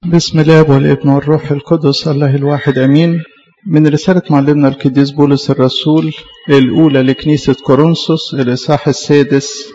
بسم الله والابن والروح القدس الله الواحد امين من رسالة معلمنا القديس بولس الرسول الأولى لكنيسة كورنثوس الإصحاح السادس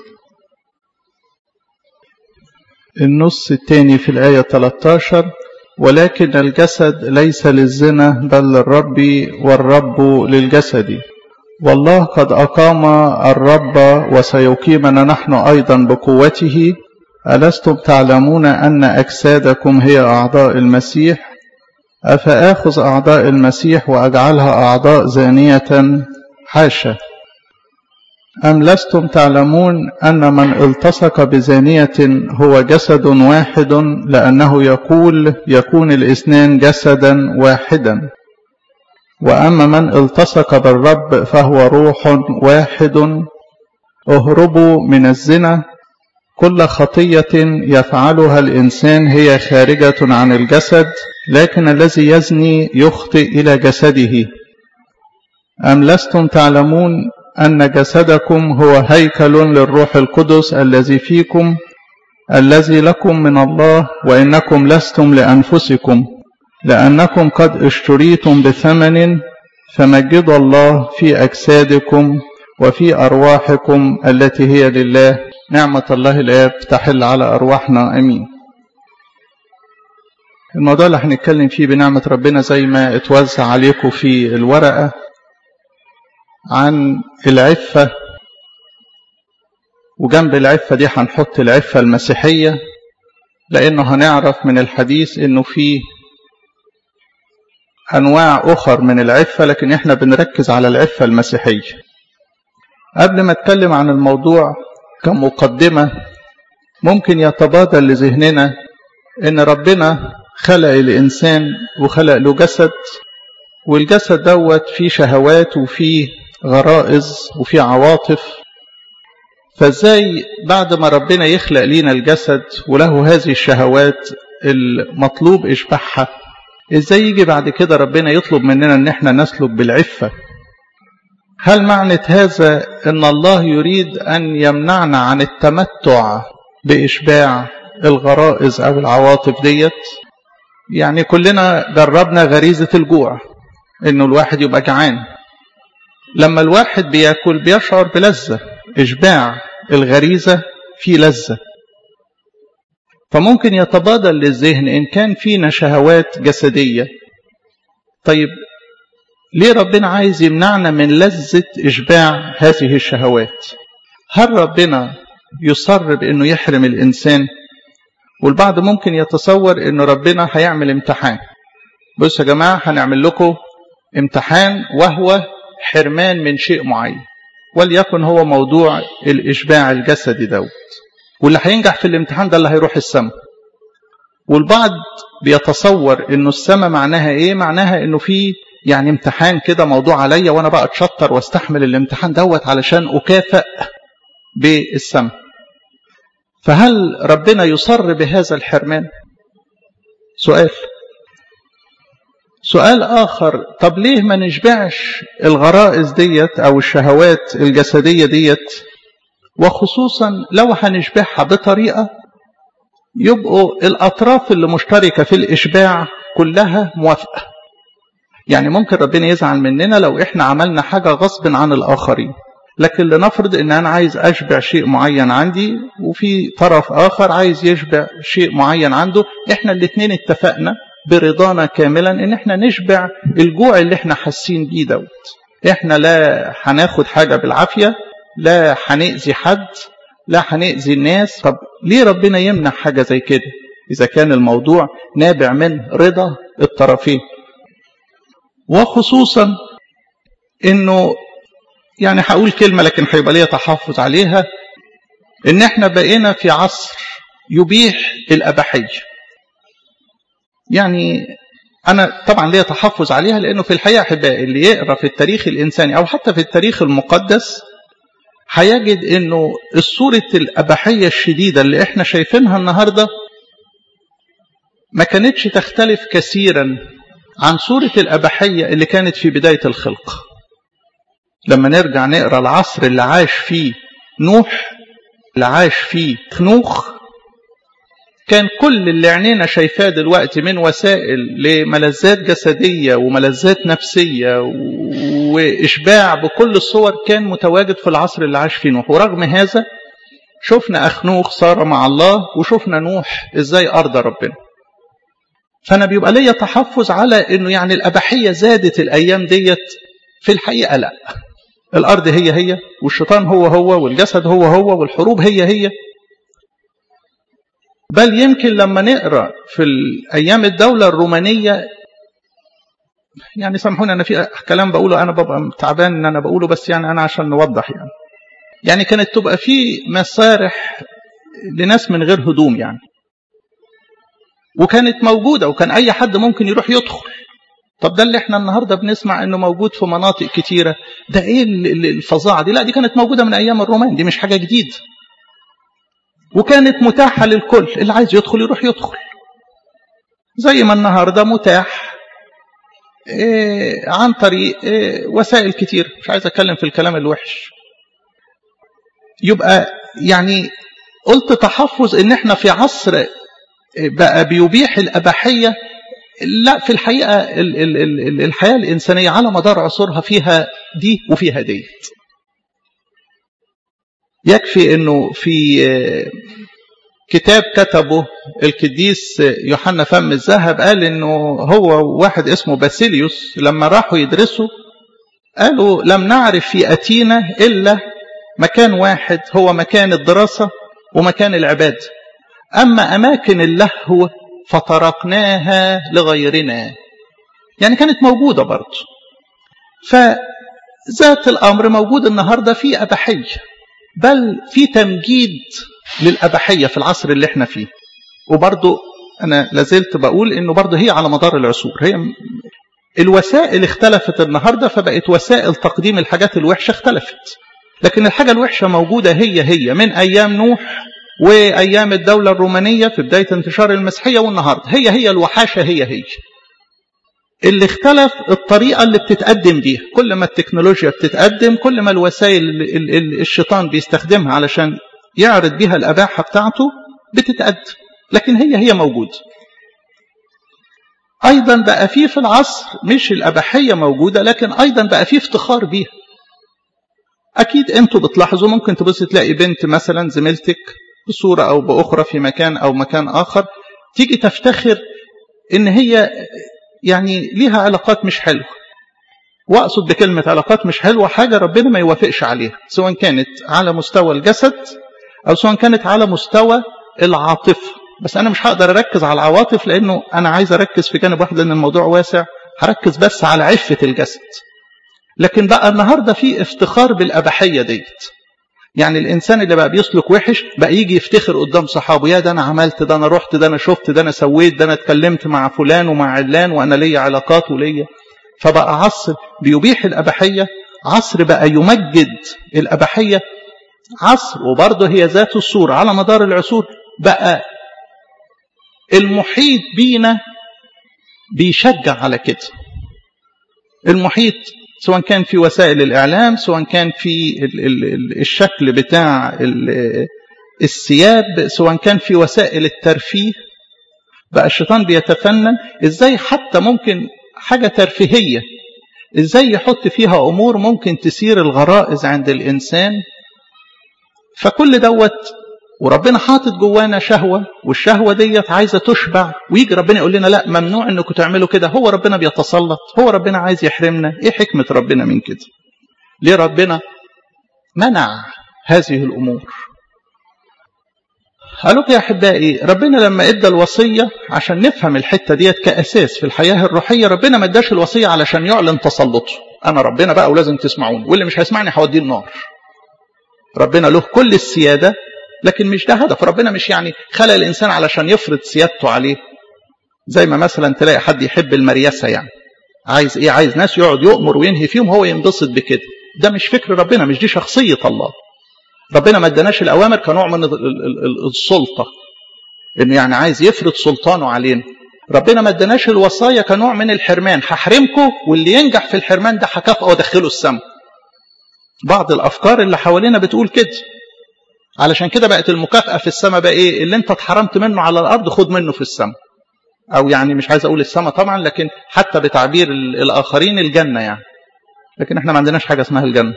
النص الثاني في الآية 13 ولكن الجسد ليس للزنا بل للرب والرب للجسد والله قد أقام الرب وسيقيمنا نحن أيضا بقوته ألستم تعلمون أن أجسادكم هي أعضاء المسيح أفآخذ أعضاء المسيح وأجعلها أعضاء زانية حاشا أم لستم تعلمون أن من التصق بزانية هو جسد واحد لأنه يقول يكون الاثنان جسدا واحدا وأما من التصق بالرب فهو روح واحد اهربوا من الزنا كل خطية يفعلها الإنسان هي خارجة عن الجسد لكن الذي يزني يخطئ إلى جسده أم لستم تعلمون أن جسدكم هو هيكل للروح القدس الذي فيكم الذي لكم من الله وإنكم لستم لأنفسكم لأنكم قد اشتريتم بثمن فمجدوا الله في أجسادكم وفي أرواحكم التي هي لله نعمة الله الآب تحل على أرواحنا أمين الموضوع اللي هنتكلم فيه بنعمة ربنا زي ما اتوزع عليكم في الورقة عن العفة وجنب العفة دي هنحط العفة المسيحية لأنه هنعرف من الحديث إنه في أنواع أخر من العفة لكن إحنا بنركز على العفة المسيحية قبل ما أتكلم عن الموضوع كمقدمة ممكن يتبادر لذهننا إن ربنا خلق الإنسان وخلق له جسد والجسد دوت فيه شهوات وفيه غرائز وفيه عواطف فازاي بعد ما ربنا يخلق لينا الجسد وله هذه الشهوات المطلوب إشباعها ازاي يجي بعد كده ربنا يطلب مننا ان احنا نسلك بالعفة هل معنى هذا ان الله يريد ان يمنعنا عن التمتع بإشباع الغرائز او العواطف ديت يعني كلنا جربنا غريزة الجوع انه الواحد يبقى جعان لما الواحد بياكل بيشعر بلذة إشباع الغريزة في لذة فممكن يتبادل للذهن إن كان فينا شهوات جسدية طيب ليه ربنا عايز يمنعنا من لذة إشباع هذه الشهوات هل ربنا يصر بأنه يحرم الإنسان والبعض ممكن يتصور أنه ربنا هيعمل امتحان بصوا يا جماعة هنعمل لكم امتحان وهو حرمان من شيء معين وليكن هو موضوع الإشباع الجسدي دوت واللي هينجح في الامتحان ده اللي هيروح السماء والبعض بيتصور انه السماء معناها ايه معناها انه في يعني امتحان كده موضوع عليا وانا بقى اتشطر واستحمل الامتحان دوت علشان اكافئ بالسماء فهل ربنا يصر بهذا الحرمان سؤال سؤال آخر طب ليه ما نشبعش الغرائز ديت أو الشهوات الجسدية ديت وخصوصا لو هنشبعها بطريقة يبقوا الأطراف اللي مشتركة في الإشباع كلها موافقة يعني ممكن ربنا يزعل مننا لو إحنا عملنا حاجة غصب عن الآخرين لكن لنفرض إن أنا عايز أشبع شيء معين عندي وفي طرف آخر عايز يشبع شيء معين عنده إحنا الاتنين اتفقنا برضانا كاملا ان احنا نشبع الجوع اللي احنا حاسين بيه دوت احنا لا هناخد حاجه بالعافيه لا هنأذي حد لا هنأذي الناس طب ليه ربنا يمنع حاجه زي كده اذا كان الموضوع نابع من رضا الطرفين وخصوصا انه يعني هقول كلمه لكن هيبقى ليا تحفظ عليها ان احنا بقينا في عصر يبيح الاباحيه يعني أنا طبعا ليا تحفظ عليها لأنه في الحقيقة أحبائي اللي يقرأ في التاريخ الإنساني أو حتى في التاريخ المقدس هيجد أنه الصورة الأباحية الشديدة اللي إحنا شايفينها النهاردة ما كانتش تختلف كثيرا عن صورة الأباحية اللي كانت في بداية الخلق لما نرجع نقرأ العصر اللي عاش فيه نوح اللي عاش فيه خنوخ كان كل اللي عينينا شايفاه دلوقتي من وسائل لملذات جسدية وملذات نفسية وإشباع بكل الصور كان متواجد في العصر اللي عاش فيه نوح ورغم هذا شفنا أخنوخ صار مع الله وشفنا نوح إزاي أرضى ربنا فأنا بيبقى ليا تحفظ على أنه يعني الأبحية زادت الأيام ديت في الحقيقة لا الأرض هي هي والشيطان هو هو والجسد هو هو والحروب هي هي بل يمكن لما نقرا في ايام الدوله الرومانيه يعني سامحوني انا في كلام بقوله انا ببقى تعبان ان انا بقوله بس يعني انا عشان نوضح يعني يعني كانت تبقى في مسارح لناس من غير هدوم يعني وكانت موجوده وكان اي حد ممكن يروح يدخل طب ده اللي احنا النهارده بنسمع انه موجود في مناطق كتيره ده ايه الفظاعه دي لا دي كانت موجوده من ايام الرومان دي مش حاجه جديده وكانت متاحة للكل اللي عايز يدخل يروح يدخل زي ما النهاردة متاح إيه عن طريق إيه وسائل كتير مش عايز أتكلم في الكلام الوحش يبقى يعني قلت تحفظ ان احنا في عصر بقى بيبيح الأباحية لا في الحقيقة الحياة الإنسانية على مدار عصورها فيها دي وفيها ديت يكفي انه في كتاب كتبه القديس يوحنا فم الذهب قال انه هو واحد اسمه باسيليوس لما راحوا يدرسوا قالوا لم نعرف في اتينا الا مكان واحد هو مكان الدراسه ومكان العباده اما اماكن اللهو فطرقناها لغيرنا يعني كانت موجوده برضه فذات الامر موجود النهارده في اباحيه بل في تمجيد للأبحية في العصر اللي احنا فيه وبرضو أنا لازلت بقول إنه برضو هي على مدار العصور هي الوسائل اختلفت النهاردة فبقت وسائل تقديم الحاجات الوحشة اختلفت لكن الحاجة الوحشة موجودة هي هي من أيام نوح وأيام الدولة الرومانية في بداية انتشار المسيحية والنهاردة هي هي الوحاشة هي هي اللي اختلف الطريقة اللي بتتقدم بيها كل ما التكنولوجيا بتتقدم كل ما الوسائل الشيطان بيستخدمها علشان يعرض بيها الأباحة بتاعته بتتقدم لكن هي هي موجودة أيضا بقى فيه في العصر مش الأباحية موجودة لكن أيضا بقى فيه افتخار بيها أكيد أنتوا بتلاحظوا ممكن تبص تلاقي بنت مثلا زميلتك بصورة أو بأخرى في مكان أو مكان آخر تيجي تفتخر إن هي يعني ليها علاقات مش حلوة وأقصد بكلمة علاقات مش حلوة حاجة ربنا ما يوافقش عليها سواء كانت على مستوى الجسد أو سواء كانت على مستوى العاطفة بس أنا مش هقدر أركز على العواطف لأنه أنا عايز أركز في جانب واحد لأن الموضوع واسع هركز بس على عفة الجسد لكن بقى النهاردة في افتخار بالأبحية ديت يعني الإنسان اللي بقى بيسلك وحش بقى يجي يفتخر قدام صحابه يا ده أنا عملت ده أنا رحت ده أنا شفت ده أنا سويت ده أنا اتكلمت مع فلان ومع علان وأنا ليا علاقات وليا فبقى عصر بيبيح الأبحية عصر بقى يمجد الأبحية عصر وبرضه هي ذات الصورة على مدار العصور بقى المحيط بينا بيشجع على كده المحيط سواء كان في وسائل الإعلام سواء كان في الشكل بتاع الثياب سواء كان في وسائل الترفيه بقى الشيطان بيتفنن ازاي حتى ممكن حاجة ترفيهية ازاي يحط فيها امور ممكن تثير الغرائز عند الانسان فكل دوت وربنا حاطط جوانا شهوة والشهوة ديت عايزة تشبع ويجي ربنا يقول لنا لا ممنوع انكم تعملوا كده هو ربنا بيتسلط هو ربنا عايز يحرمنا ايه حكمة ربنا من كده ليه ربنا منع هذه الامور قالوا يا احبائي ربنا لما ادى الوصيه عشان نفهم الحته ديت كاساس في الحياه الروحيه ربنا ما اداش الوصيه علشان يعلن تسلطه انا ربنا بقى ولازم تسمعوني واللي مش هيسمعني هوديه النار ربنا له كل السياده لكن مش ده هدف ربنا مش يعني خلق الانسان علشان يفرض سيادته عليه زي ما مثلا تلاقي حد يحب المريسه يعني عايز ايه عايز ناس يقعد يؤمر وينهي فيهم هو ينبسط بكده ده مش فكر ربنا مش دي شخصيه الله ربنا ما اداناش الاوامر كنوع من السلطه انه يعني عايز يفرض سلطانه علينا ربنا ما اداناش الوصايا كنوع من الحرمان هحرمكم واللي ينجح في الحرمان ده هكافئه وادخله السماء بعض الافكار اللي حوالينا بتقول كده علشان كده بقت المكافأة في السماء بقى ايه اللي انت اتحرمت منه على الارض خد منه في السماء او يعني مش عايز اقول السماء طبعا لكن حتى بتعبير الاخرين الجنة يعني لكن احنا ما عندناش حاجة اسمها الجنة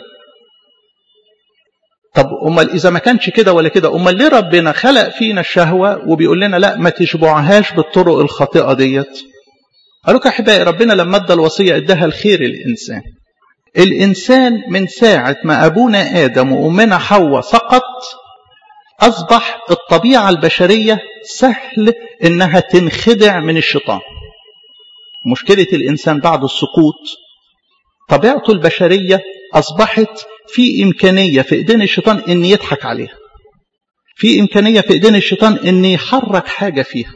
طب امال اذا ما كانش كده ولا كده امال ليه ربنا خلق فينا الشهوة وبيقول لنا لا ما تشبعهاش بالطرق الخاطئة ديت قالوا يا احبائي ربنا لما ادى الوصية اداها الخير الانسان الانسان من ساعة ما ابونا ادم وامنا حواء سقط أصبح الطبيعة البشرية سهل إنها تنخدع من الشيطان مشكلة الإنسان بعد السقوط طبيعته البشرية أصبحت في إمكانية في إيدين الشيطان إن يضحك عليها في إمكانية في إيدين الشيطان إن يحرك حاجة فيها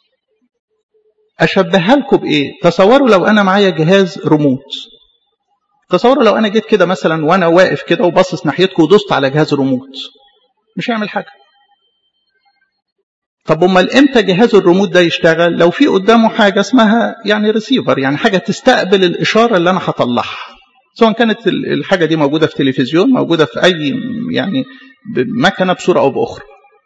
أشبهها لكم بإيه تصوروا لو أنا معايا جهاز ريموت تصوروا لو أنا جيت كده مثلا وأنا واقف كده وباصص ناحيتكم ودوست على جهاز ريموت مش هيعمل حاجة طب امال امتى جهاز الريموت ده يشتغل لو في قدامه حاجة اسمها يعني ريسيفر يعني حاجة تستقبل الإشارة اللي أنا هطلعها سواء كانت الحاجة دي موجودة في تلفزيون موجودة في أي يعني مكنة بصورة أو بأخرى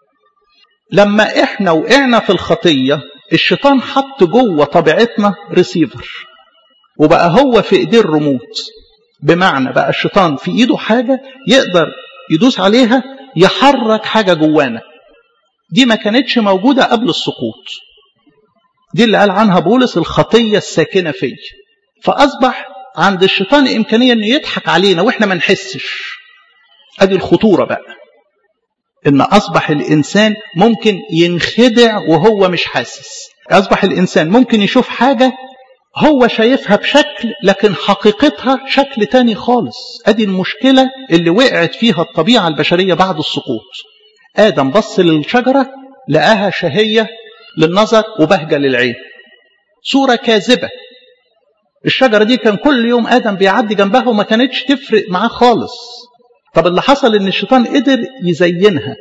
لما احنا وقعنا في الخطية الشيطان حط جوه طبيعتنا ريسيفر وبقى هو في ايديه الريموت بمعنى بقى الشيطان في ايده حاجة يقدر يدوس عليها يحرك حاجة جوانا دي ما كانتش موجودة قبل السقوط دي اللي قال عنها بولس الخطية الساكنة فيه فأصبح عند الشيطان إمكانية أنه يضحك علينا وإحنا ما نحسش أدي الخطورة بقى إن أصبح الإنسان ممكن ينخدع وهو مش حاسس أصبح الإنسان ممكن يشوف حاجة هو شايفها بشكل لكن حقيقتها شكل تاني خالص ادي المشكلة اللي وقعت فيها الطبيعة البشرية بعد السقوط آدم بص للشجرة لقاها شهية للنظر وبهجة للعين صورة كاذبة الشجرة دي كان كل يوم آدم بيعدي جنبها وما كانتش تفرق معاه خالص طب اللي حصل ان الشيطان قدر يزينها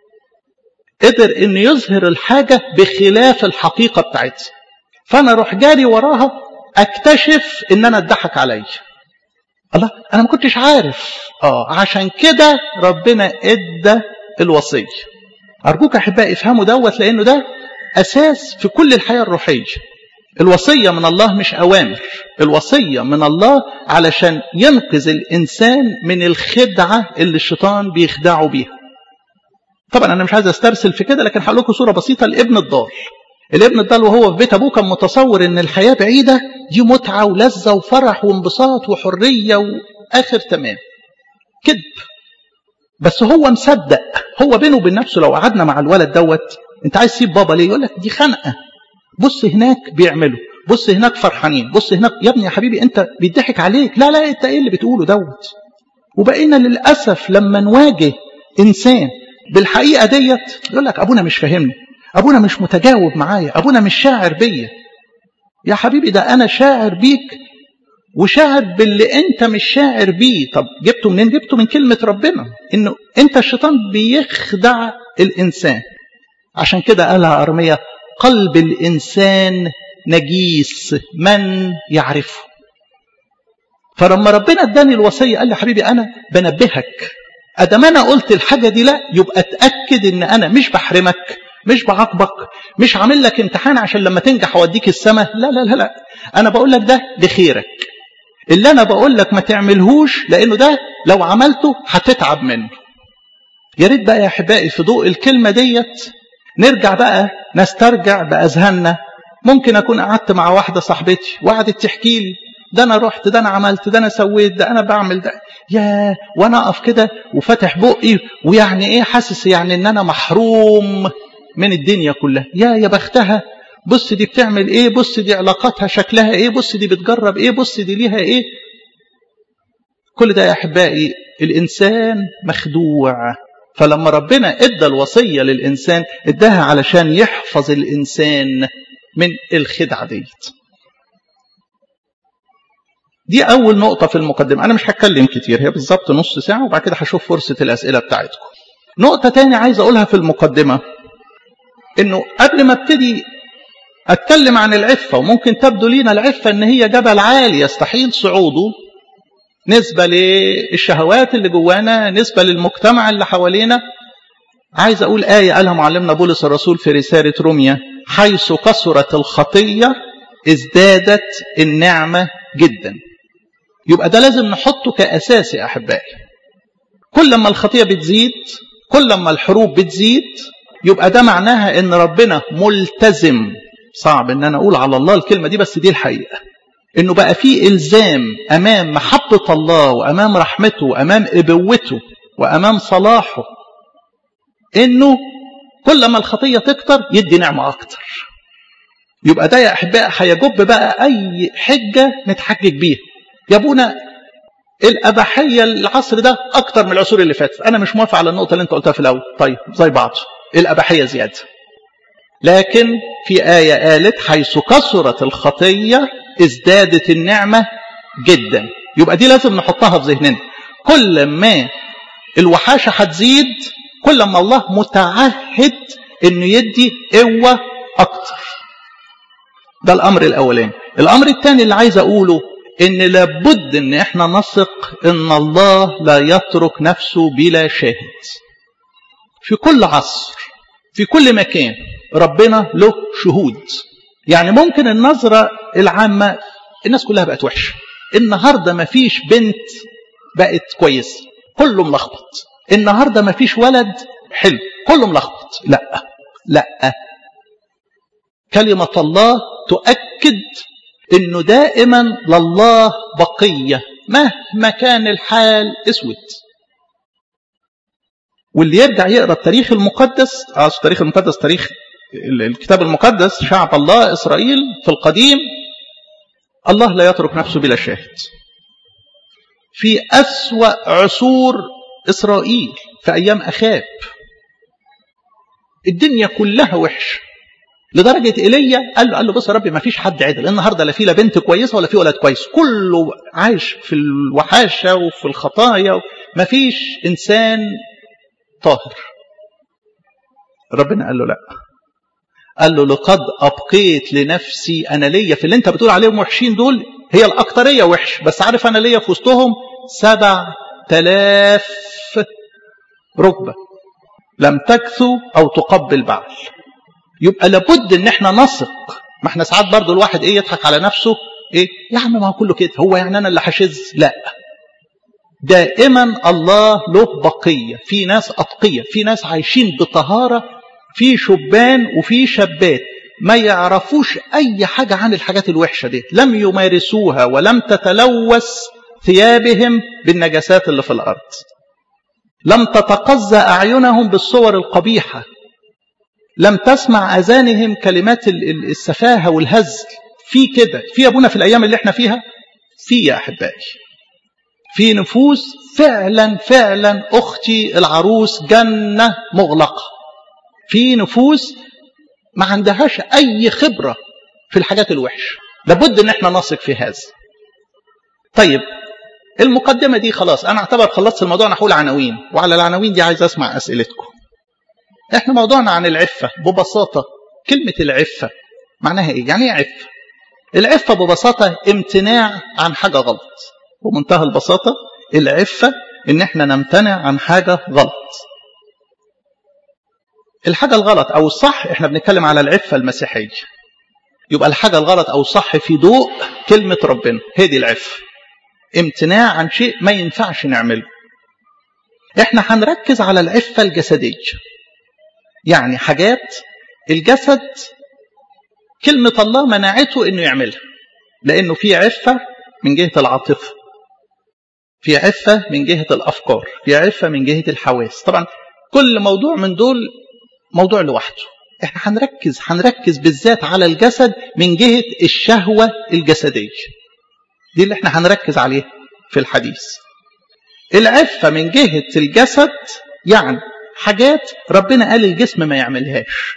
قدر ان يظهر الحاجة بخلاف الحقيقة بتاعتها فانا اروح جاري وراها اكتشف ان انا اتضحك عليا الله انا ما كنتش عارف اه عشان كده ربنا ادى الوصيه ارجوك احبائي افهموا دوت لانه ده اساس في كل الحياه الروحيه الوصيه من الله مش اوامر الوصيه من الله علشان ينقذ الانسان من الخدعه اللي الشيطان بيخدعه بيها طبعا انا مش عايز استرسل في كده لكن هقول لكم صوره بسيطه لابن الضال الابن الضال وهو في بيت ابوه كان متصور ان الحياه بعيده دي متعه ولذه وفرح وانبساط وحريه واخر تمام كذب بس هو مصدق هو بينه وبين نفسه لو قعدنا مع الولد دوت انت عايز تسيب بابا ليه يقول لك دي خنقه بص هناك بيعملوا بص هناك فرحانين بص هناك يا ابني يا حبيبي انت بيضحك عليك لا لا انت ايه اللي بتقوله دوت وبقينا للاسف لما نواجه انسان بالحقيقه ديت يقول لك ابونا مش فاهمني ابونا مش متجاوب معايا ابونا مش شاعر بيا يا حبيبي ده انا شاعر بيك وشاعر باللي انت مش شاعر بيه طب جبته منين جبته من كلمة ربنا انه انت الشيطان بيخدع الانسان عشان كده قالها ارمية قلب الانسان نجيس من يعرفه فلما ربنا اداني الوصية قال لي حبيبي انا بنبهك ادام انا قلت الحاجة دي لا يبقى اتأكد ان انا مش بحرمك مش بعاقبك مش عامل لك امتحان عشان لما تنجح اوديك السماء لا لا لا لا انا بقول لك ده لخيرك اللي انا بقول لك ما تعملهوش لانه ده لو عملته هتتعب منه يا ريت بقى يا احبائي في ضوء الكلمه ديت نرجع بقى نسترجع باذهاننا ممكن اكون قعدت مع واحده صاحبتي وقعدت تحكي لي ده انا رحت ده انا عملت ده انا سويت ده انا بعمل ده يا وانا اقف كده وفاتح بقي ويعني ايه حاسس يعني ان انا محروم من الدنيا كلها يا يا بختها بص دي بتعمل ايه بص دي علاقاتها شكلها ايه بص دي بتجرب ايه بص دي ليها ايه كل ده يا احبائي الانسان مخدوع فلما ربنا ادى الوصيه للانسان اداها علشان يحفظ الانسان من الخدعه ديت دي اول نقطه في المقدمه انا مش هتكلم كتير هي بالظبط نص ساعه وبعد كده هشوف فرصه الاسئله بتاعتكم نقطه تاني عايز اقولها في المقدمه انه قبل ما ابتدي اتكلم عن العفه وممكن تبدو لينا العفه ان هي جبل عالي يستحيل صعوده نسبه للشهوات اللي جوانا نسبه للمجتمع اللي حوالينا عايز أقول آية قالها معلمنا بولس الرسول في رسالة روميا حيث كثرت الخطية ازدادت النعمة جدا يبقى ده لازم نحطه كأساس يا أحبائي كل ما الخطية بتزيد كل ما الحروب بتزيد يبقى ده معناها ان ربنا ملتزم صعب ان انا اقول على الله الكلمة دي بس دي الحقيقة انه بقى في الزام امام محبة الله وامام رحمته وامام ابوته وامام صلاحه انه كل ما الخطية تكتر يدي نعمة اكتر يبقى ده يا احباء هيجب بقى اي حجة نتحجج بيها يا ابونا الاباحيه العصر ده اكتر من العصور اللي فاتت انا مش موافق على النقطه اللي انت قلتها في الاول طيب زي بعض الاباحيه زياده لكن في ايه قالت حيث كثرت الخطيه ازدادت النعمه جدا يبقى دي لازم نحطها في ذهننا كل ما الوحاشه هتزيد كل ما الله متعهد انه يدي قوه اكتر ده الامر الاولاني الامر الثاني اللي عايز اقوله ان لابد ان احنا نثق ان الله لا يترك نفسه بلا شاهد في كل عصر في كل مكان ربنا له شهود يعني ممكن النظرة العامة الناس كلها بقت وحشة النهاردة ما فيش بنت بقت كويسة كله ملخبط النهاردة ما فيش ولد حلو كله ملخبط لا لا كلمة الله تؤكد انه دائما لله بقية مهما كان الحال اسود واللي يرجع يقرا التاريخ المقدس اه التاريخ المقدس تاريخ الكتاب المقدس شعب الله اسرائيل في القديم الله لا يترك نفسه بلا شاهد في أسوأ عصور إسرائيل في أيام أخاب الدنيا كلها وحش لدرجة إيليا قال له قال له بص يا ربي ما فيش حد عدل النهارده لا في لا بنت كويسة ولا في ولد كويس كله عايش في الوحاشة وفي الخطايا ما فيش إنسان طاهر ربنا قال له لا قال له لقد أبقيت لنفسي أنا ليا في اللي أنت بتقول عليهم وحشين دول هي الأكترية وحش بس عارف أنا ليا في وسطهم سبع تلاف ركبة لم تكثو أو تقبل بعل يبقى لابد ان احنا نثق ما احنا ساعات برضو الواحد ايه يضحك على نفسه ايه يا عم ما هو كله كده هو يعني انا اللي هشذ لا دائما الله له بقيه في ناس اتقيه في ناس عايشين بطهاره في شبان وفي شابات ما يعرفوش اي حاجه عن الحاجات الوحشه دي لم يمارسوها ولم تتلوث ثيابهم بالنجاسات اللي في الارض لم تتقزى اعينهم بالصور القبيحه لم تسمع أذانهم كلمات السفاهة والهزل في كده في أبونا في الأيام اللي احنا فيها في يا أحبائي في نفوس فعلا فعلا أختي العروس جنة مغلقة في نفوس ما عندهاش أي خبرة في الحاجات الوحشة لابد ان احنا نثق في هذا طيب المقدمة دي خلاص أنا أعتبر خلصت الموضوع أنا هقول عناوين وعلى العناوين دي عايز أسمع أسئلتكم احنا موضوعنا عن العفة ببساطة كلمة العفة معناها ايه يعني ايه عفة العفة ببساطة امتناع عن حاجة غلط بمنتهى البساطة العفة ان احنا نمتنع عن حاجة غلط الحاجة الغلط او الصح احنا بنتكلم على العفة المسيحية يبقى الحاجة الغلط او الصح في ضوء كلمة ربنا هي دي العفة امتناع عن شيء ما ينفعش نعمله احنا هنركز على العفة الجسدية يعني حاجات الجسد كلمة الله منعته انه يعملها لانه في عفة من جهة العاطفة في عفة من جهة الافكار في عفة من جهة الحواس طبعا كل موضوع من دول موضوع لوحده احنا هنركز هنركز بالذات على الجسد من جهة الشهوة الجسدية دي اللي احنا هنركز عليها في الحديث العفة من جهة الجسد يعني حاجات ربنا قال الجسم ما يعملهاش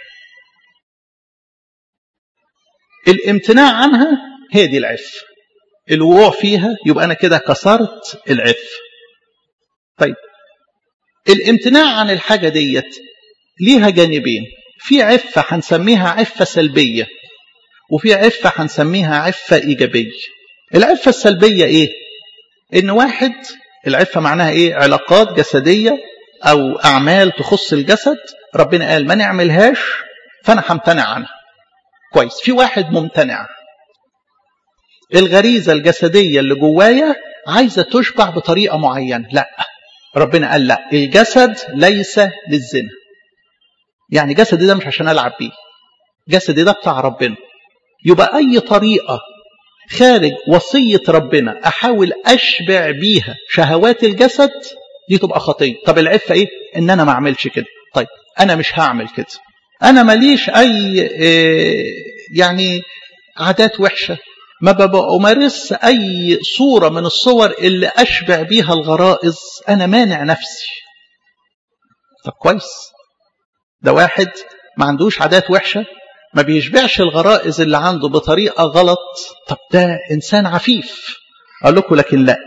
الامتناع عنها هي دي العفة الوقوع فيها يبقى أنا كده كسرت العفة طيب الامتناع عن الحاجة ديت ليها جانبين في عفة هنسميها عفة سلبية وفي عفة هنسميها عفة إيجابية العفة السلبية إيه؟ إن واحد العفة معناها إيه؟ علاقات جسدية أو أعمال تخص الجسد ربنا قال ما نعملهاش فأنا همتنع عنها كويس في واحد ممتنع الغريزة الجسدية اللي جوايا عايزة تشبع بطريقة معينة لا ربنا قال لا الجسد ليس للزنا يعني جسدي ده مش عشان ألعب بيه جسدي ده بتاع ربنا يبقى أي طريقة خارج وصية ربنا أحاول أشبع بيها شهوات الجسد دي تبقى خطية طب العفة إيه إن أنا ما أعملش كده طيب أنا مش هعمل كده أنا ماليش أي يعني عادات وحشة ما بمارس أي صورة من الصور اللي أشبع بيها الغرائز أنا مانع نفسي طب كويس ده واحد ما عندوش عادات وحشة ما بيشبعش الغرائز اللي عنده بطريقة غلط طب ده إنسان عفيف أقول لكم لكن لا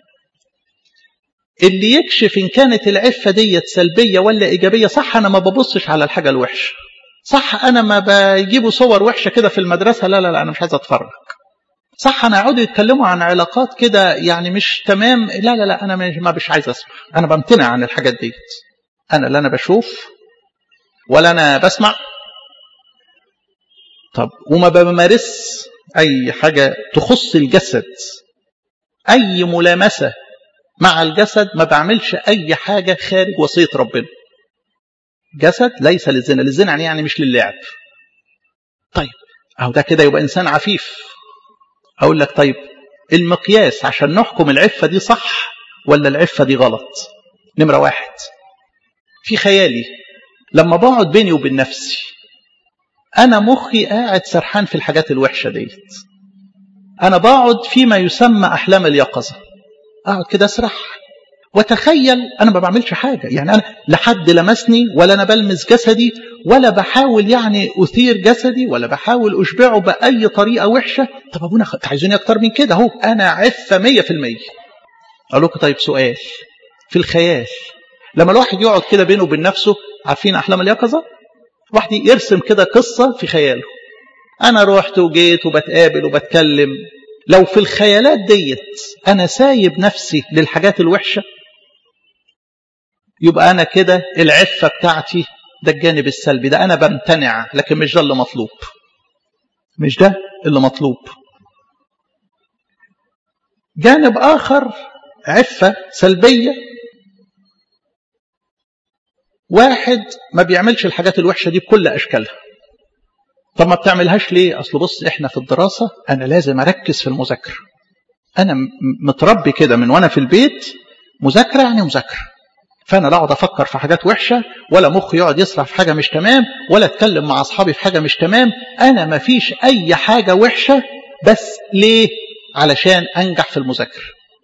اللي يكشف إن كانت العفة ديت سلبية ولا إيجابية صح أنا ما ببصش على الحاجة الوحشة صح أنا ما بيجيبوا صور وحشة كده في المدرسة لا لا لا أنا مش عايز أتفرج صح أنا يقعدوا يتكلموا عن علاقات كده يعني مش تمام لا لا لا أنا ما مش عايز أسمع أنا بمتنع عن الحاجات ديت أنا لا أنا بشوف ولا أنا بسمع طب وما بمارس أي حاجة تخص الجسد أي ملامسة مع الجسد ما بعملش أي حاجة خارج وصية ربنا جسد ليس للزنا للزنا يعني, يعني مش للعب طيب أو ده كده يبقى إنسان عفيف أقول لك طيب المقياس عشان نحكم العفة دي صح ولا العفة دي غلط نمرة واحد في خيالي لما بقعد بيني وبين نفسي أنا مخي قاعد سرحان في الحاجات الوحشة ديت أنا بقعد فيما يسمى أحلام اليقظة أقعد كده أسرح وتخيل أنا ما بعملش حاجة يعني أنا لحد لمسني ولا أنا بلمس جسدي ولا بحاول يعني أثير جسدي ولا بحاول أشبعه بأي طريقة وحشة طب أبونا عايزوني أكتر من كده أهو أنا عفة مية في المية أقول لكم طيب سؤال في الخيال لما الواحد يقعد كده بينه وبين نفسه عارفين أحلام اليقظة واحد يرسم كده قصة في خياله أنا رحت وجيت وبتقابل وبتكلم لو في الخيالات ديت أنا سايب نفسي للحاجات الوحشة يبقى أنا كده العفة بتاعتي ده الجانب السلبي ده أنا بمتنع لكن مش ده اللي مطلوب مش ده اللي مطلوب جانب آخر عفة سلبية واحد ما بيعملش الحاجات الوحشة دي بكل أشكالها طب ما بتعملهاش ليه أصل بص إحنا في الدراسة أنا لازم أركز في المذاكرة أنا متربي كده من وأنا في البيت مذاكرة يعني مذاكرة فأنا لا أقعد أفكر في حاجات وحشة ولا مخي يقعد يسرح في حاجة مش تمام ولا أتكلم مع أصحابي في حاجة مش تمام أنا ما فيش أي حاجة وحشة بس ليه علشان أنجح في المذاكرة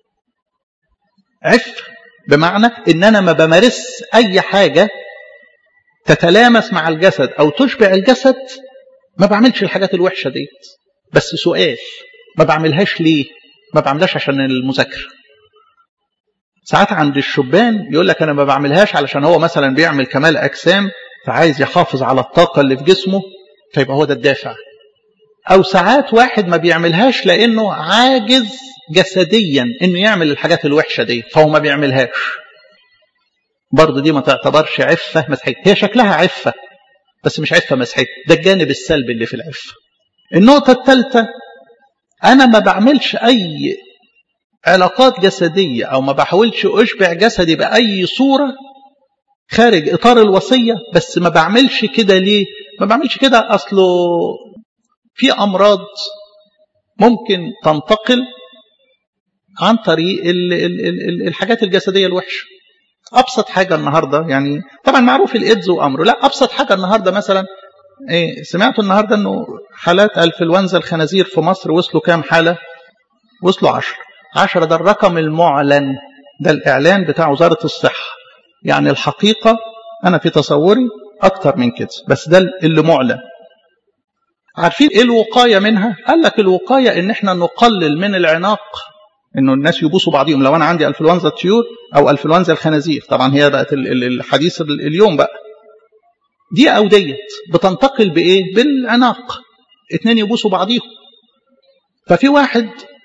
عف بمعنى ان انا ما بمارس اي حاجه تتلامس مع الجسد او تشبع الجسد ما بعملش الحاجات الوحشه ديت بس سؤال ما بعملهاش ليه ما بعملهاش عشان المذاكره ساعات عند الشبان يقول لك انا ما بعملهاش علشان هو مثلا بيعمل كمال اجسام فعايز يحافظ على الطاقه اللي في جسمه فيبقى هو ده الدافع او ساعات واحد ما بيعملهاش لانه عاجز جسديا انه يعمل الحاجات الوحشه دي فهو ما بيعملهاش برضه دي ما تعتبرش عفه مسيحيه هي شكلها عفه بس مش عفه مسيحيه ده الجانب السلبي اللي في العفه النقطه الثالثه انا ما بعملش اي علاقات جسديه او ما بحاولش اشبع جسدي باي صوره خارج اطار الوصيه بس ما بعملش كده ليه ما بعملش كده اصله في امراض ممكن تنتقل عن طريق ال ال ال الحاجات الجسدية الوحشة أبسط حاجة النهاردة يعني طبعا معروف الإيدز وأمره لا أبسط حاجة النهاردة مثلا إيه سمعتوا النهاردة أنه حالات الفلونزا الخنازير في مصر وصلوا كام حالة وصلوا عشر عشرة ده الرقم المعلن ده الإعلان بتاع وزارة الصحة يعني الحقيقة أنا في تصوري أكتر من كده بس ده اللي معلن عارفين ايه الوقاية منها قال لك الوقاية ان احنا نقلل من العناق انه الناس يبوسوا بعضهم لو انا عندي انفلونزا الطيور او انفلونزا الخنازير طبعا هي بقت الحديث اليوم بقى دي او ديت بتنتقل بايه بالعناق اتنين يبوسوا بعضيهم ففي واحد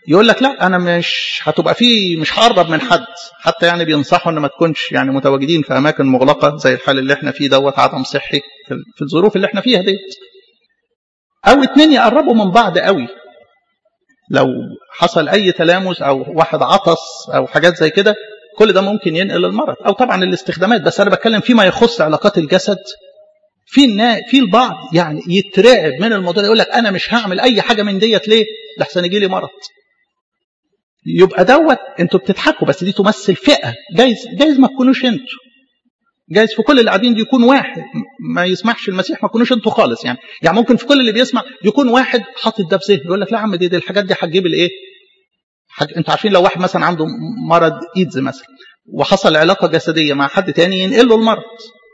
يقول لك لا انا مش هتبقى في مش هقرب من حد حتى يعني بينصحوا ان ما تكونش يعني متواجدين في اماكن مغلقه زي الحال اللي احنا فيه دوت عدم صحي في الظروف اللي احنا فيها ديت او اتنين يقربوا من بعض قوي لو حصل اي تلامس او واحد عطس او حاجات زي كده كل ده ممكن ينقل المرض او طبعا الاستخدامات بس انا بتكلم فيما يخص علاقات الجسد في النا... في البعض يعني يترعب من الموضوع يقول لك انا مش هعمل اي حاجه من ديت ليه؟ لحسن يجي لي مرض. يبقى دوت انتوا بتضحكوا بس دي تمثل فئه جايز جايز ما تكونوش انتوا. جايز في كل اللي قاعدين دي يكون واحد ما يسمحش المسيح ما تكونوش انتوا خالص يعني يعني ممكن في كل اللي بيسمع يكون واحد حاطط ده في ذهنه يقول لك لا يا عم دي, دي الحاجات دي هتجيب الايه؟ حاج... انتوا عارفين لو واحد مثلا عنده مرض ايدز مثلا وحصل علاقه جسديه مع حد تاني ينقل له المرض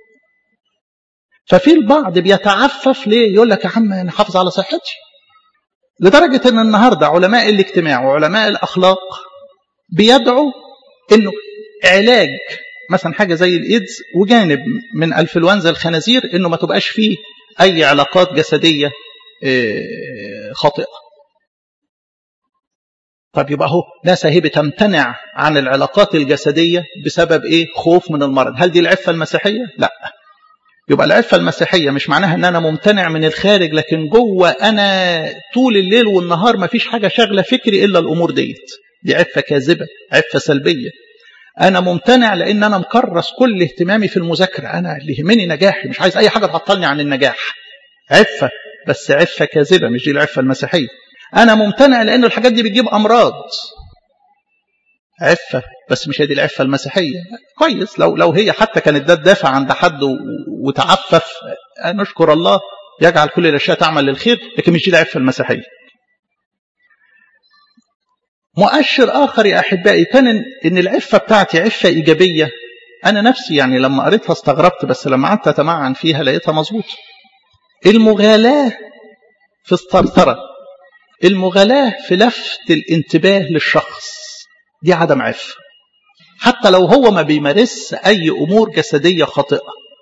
ففي البعض بيتعفف ليه يقول لك يا عم نحافظ على صحتي لدرجة ان النهاردة علماء الاجتماع وعلماء الاخلاق بيدعوا انه علاج مثلا حاجة زي الايدز وجانب من انفلونزا الخنازير انه ما تبقاش فيه اي علاقات جسدية خاطئة طب يبقى هو ناس اهي بتمتنع عن العلاقات الجسدية بسبب ايه خوف من المرض هل دي العفة المسيحية لا يبقى العفة المسيحية مش معناها ان انا ممتنع من الخارج لكن جوه انا طول الليل والنهار ما فيش حاجة شاغلة فكري الا الامور ديت دي عفة كاذبة عفة سلبية انا ممتنع لان انا مكرس كل اهتمامي في المذاكرة انا اللي يهمني نجاحي مش عايز اي حاجة تعطلني عن النجاح عفة بس عفة كاذبة مش دي العفة المسيحية انا ممتنع لان الحاجات دي بتجيب امراض عفة بس مش هي دي العفة المسيحية كويس لو لو هي حتى كانت ده الدافع عند حد وتعفف نشكر الله يجعل كل الاشياء تعمل للخير لكن مش دي العفة المسيحية مؤشر آخر يا أحبائي كان إن العفة بتاعتي عفة إيجابية أنا نفسي يعني لما قريتها استغربت بس لما قعدت أتمعن فيها لقيتها مظبوطة المغالاة في الثرثرة المغالاة في لفت الانتباه للشخص دي عدم عفة حتى لو هو ما بيمارس أي أمور جسدية خاطئة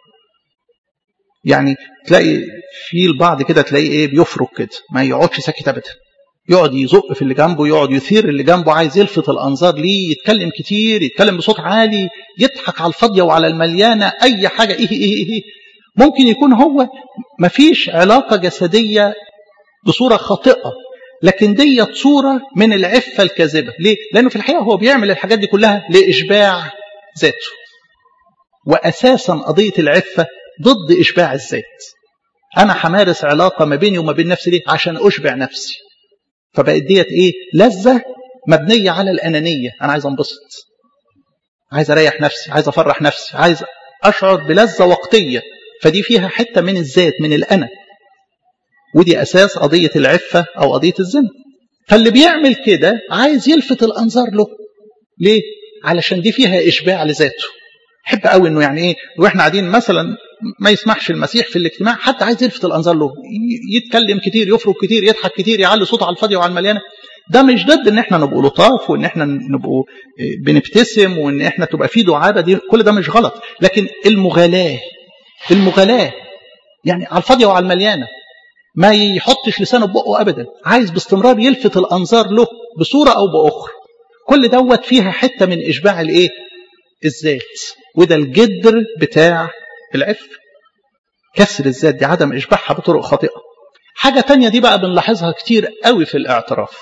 يعني تلاقي في البعض كده تلاقيه ايه بيفرك كده ما يقعدش ساكت ابدا يقعد يزق في اللي جنبه يقعد يثير اللي جنبه عايز يلفت الانظار ليه يتكلم كتير يتكلم بصوت عالي يضحك على الفاضيه وعلى المليانه اي حاجه ايه ايه ايه, إيه. ممكن يكون هو ما فيش علاقه جسديه بصوره خاطئه لكن ديت صورة من العفة الكاذبة ليه؟ لأنه في الحقيقة هو بيعمل الحاجات دي كلها لإشباع ذاته وأساسا قضية العفة ضد إشباع الذات أنا همارس علاقة ما بيني وما بين نفسي ليه؟ عشان أشبع نفسي فبقت ديت إيه؟ لذة مبنية على الأنانية أنا عايز أنبسط عايز أريح نفسي عايز أفرح نفسي عايز أشعر بلذة وقتية فدي فيها حتة من الذات من الأنا ودي أساس قضية العفة أو قضية الزنا فاللي بيعمل كده عايز يلفت الأنظار له ليه؟ علشان دي فيها إشباع لذاته حب قوي انه يعني ايه واحنا قاعدين مثلا ما يسمحش المسيح في الاجتماع حتى عايز يلفت الانظار له يتكلم كتير يفرق كتير يضحك كتير يعلي صوته على الفاضيه وعلى المليانه ده مش ضد ان احنا نبقوا لطاف وان احنا نبقوا بنبتسم وان احنا تبقى في دعابه دي كل ده مش غلط لكن المغالاه المغالاه يعني على الفاضيه وعلى المليانه ما يحطش لسانه بقه ابدا عايز باستمرار يلفت الانظار له بصوره او باخرى كل دوت فيها حته من اشباع الايه الذات وده الجدر بتاع العفة كسر الذات دي عدم إشباعها بطرق خاطئة حاجة تانية دي بقى بنلاحظها كتير قوي في الاعتراف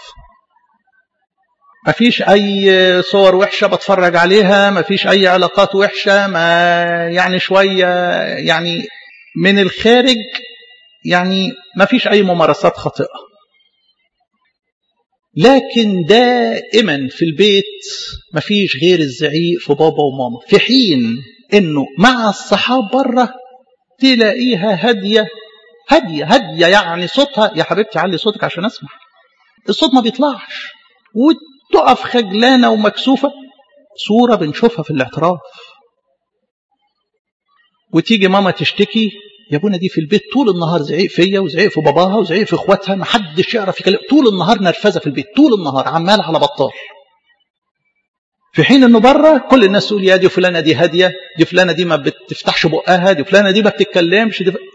مفيش أي صور وحشة بتفرج عليها مفيش أي علاقات وحشة ما يعني شوية يعني من الخارج يعني مفيش أي ممارسات خاطئة لكن دائما في البيت مفيش غير الزعيق في بابا وماما في حين انه مع الصحاب بره تلاقيها هاديه هاديه هاديه يعني صوتها يا حبيبتي علي صوتك عشان اسمع الصوت ما بيطلعش وتقف خجلانه ومكسوفه صوره بنشوفها في الاعتراف وتيجي ماما تشتكي يا ابونا دي في البيت طول النهار زعيق فيا وزعيق في باباها وزعيق في اخواتها ما حدش يعرف يكلم طول النهار نرفزه في البيت طول النهار عمال على بطال في حين انه بره كل الناس تقول يا دي فلانه دي هاديه دي فلانه دي ما بتفتحش بقها دي فلانه دي ما بتتكلمش دي ف...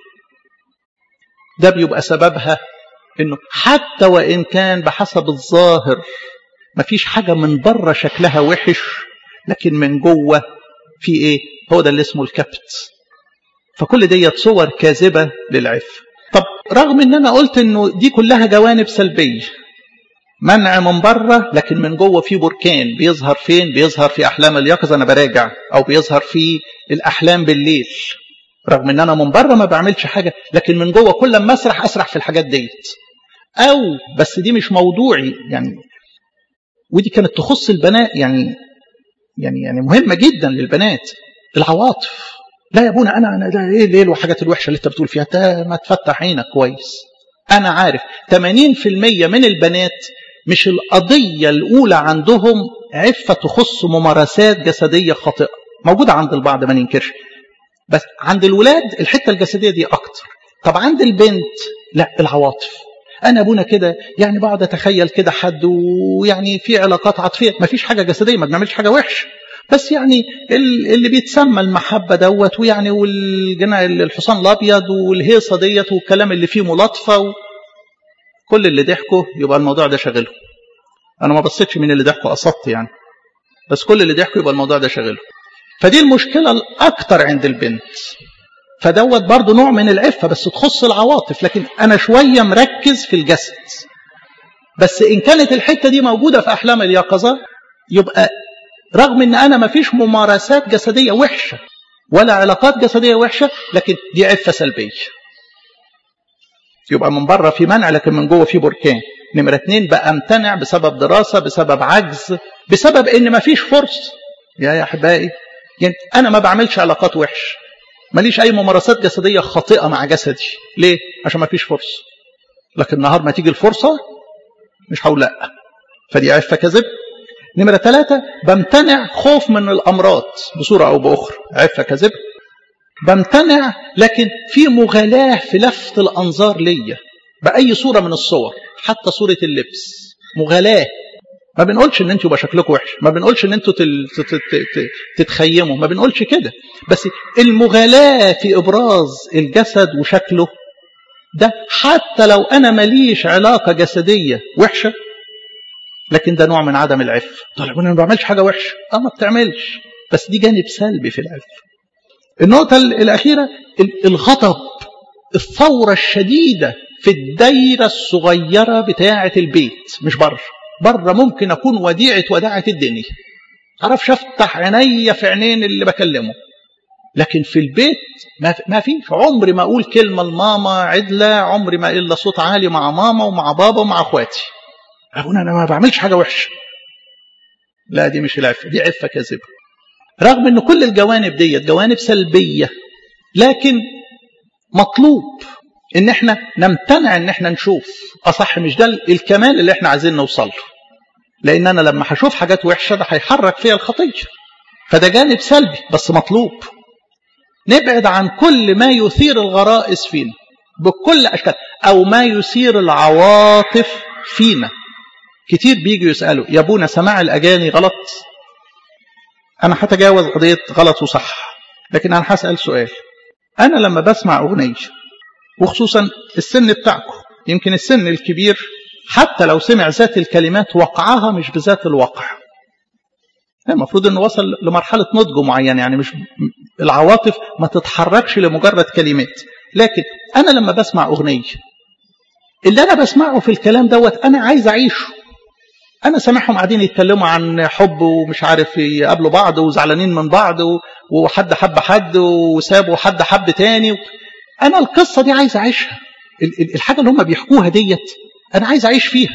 ده بيبقى سببها انه حتى وان كان بحسب الظاهر مفيش حاجة من بره شكلها وحش لكن من جوه في ايه هو ده اللي اسمه الكبت فكل ديت صور كاذبة للعفة طب رغم ان انا قلت انه دي كلها جوانب سلبية منع من بره لكن من جوه في بركان بيظهر فين بيظهر في احلام اليقظه انا براجع او بيظهر في الاحلام بالليل رغم ان انا من بره ما بعملش حاجه لكن من جوه كل ما اسرح اسرح في الحاجات ديت او بس دي مش موضوعي يعني ودي كانت تخص البنات يعني يعني يعني مهمه جدا للبنات العواطف لا يا ابونا انا انا ده ايه الليل والحاجات الوحشه اللي انت بتقول فيها ده ما تفتح عينك كويس انا عارف 80% من البنات مش القضيه الاولى عندهم عفه تخص ممارسات جسديه خاطئه موجوده عند البعض ما ننكرش بس عند الولاد الحته الجسديه دي اكتر طب عند البنت لا العواطف انا ابونا كده يعني بقعد اتخيل كده حد ويعني في علاقات عاطفيه ما فيش حاجه جسديه ما بنعملش حاجه وحشه بس يعني اللي بيتسمى المحبه دوت ويعني والجناح الحصان الابيض والهيصه ديت والكلام اللي فيه ملاطفه و... كل اللي ضحكوا يبقى الموضوع ده شاغلهم انا ما بصيتش مين اللي ضحكوا قصدت يعني بس كل اللي ضحكوا يبقى الموضوع ده شاغلهم فدي المشكله الاكتر عند البنت فدوت برضه نوع من العفه بس تخص العواطف لكن انا شويه مركز في الجسد بس ان كانت الحته دي موجوده في احلام اليقظه يبقى رغم ان انا ما فيش ممارسات جسديه وحشه ولا علاقات جسديه وحشه لكن دي عفه سلبيه يبقى من بره في منع لكن من جوه في بركان نمرة اتنين بقى امتنع بسبب دراسة بسبب عجز بسبب ان ما فيش فرصة يا يا احبائي يعني انا ما بعملش علاقات وحش ماليش اي ممارسات جسدية خاطئة مع جسدي ليه عشان ما فيش فرصة لكن نهار ما تيجي الفرصة مش هقول لا فدي عفة كذب نمرة ثلاثة بمتنع خوف من الأمراض بصورة أو بأخرى عفة كذب بمتنع لكن في مغالاة في لفت الأنظار ليا بأي صورة من الصور حتى صورة اللبس مغالاة ما بنقولش ان انتوا يبقى شكلكم وحش ما بنقولش ان انتوا تتخيموا ما بنقولش كده بس المغالاة في ابراز الجسد وشكله ده حتى لو انا ماليش علاقة جسدية وحشة لكن ده نوع من عدم العفة طيب انا ما بعملش حاجة وحشة اه ما بتعملش بس دي جانب سلبي في العفة النقطة الأخيرة الغضب الثورة الشديدة في الدايرة الصغيرة بتاعة البيت مش بره بره ممكن أكون وديعة وداعة الدنيا عرفش أفتح عيني في عينين اللي بكلمه لكن في البيت ما فيش عمري ما أقول كلمة لماما عدلة عمري ما إلا صوت عالي مع ماما ومع بابا ومع أخواتي أقول أنا ما بعملش حاجة وحشة لا دي مش العفة دي عفة كاذبة رغم ان كل الجوانب ديت جوانب سلبيه لكن مطلوب ان احنا نمتنع ان احنا نشوف اصح مش ده الكمال اللي احنا عايزين نوصل له لان انا لما هشوف حاجات وحشه ده هيحرك فيها الخطيه فده جانب سلبي بس مطلوب نبعد عن كل ما يثير الغرائز فينا بكل اشكال او ما يثير العواطف فينا كتير بيجوا يسالوا يا ابونا سماع الاغاني غلط أنا هتجاوز قضية غلط وصح لكن أنا هسأل سؤال أنا لما بسمع أغنية وخصوصا السن بتاعكم يمكن السن الكبير حتى لو سمع ذات الكلمات وقعها مش بذات الوقع المفروض انه وصل لمرحلة نضج معين يعني مش العواطف ما تتحركش لمجرد كلمات لكن أنا لما بسمع أغنية اللي أنا بسمعه في الكلام دوت أنا عايز أعيشه انا سامعهم قاعدين يتكلموا عن حب ومش عارف يقابلوا بعض وزعلانين من بعض وحد حب حد وسابوا حد حب تاني انا القصه دي عايز اعيشها الحاجه اللي هم بيحكوها ديت انا عايز اعيش فيها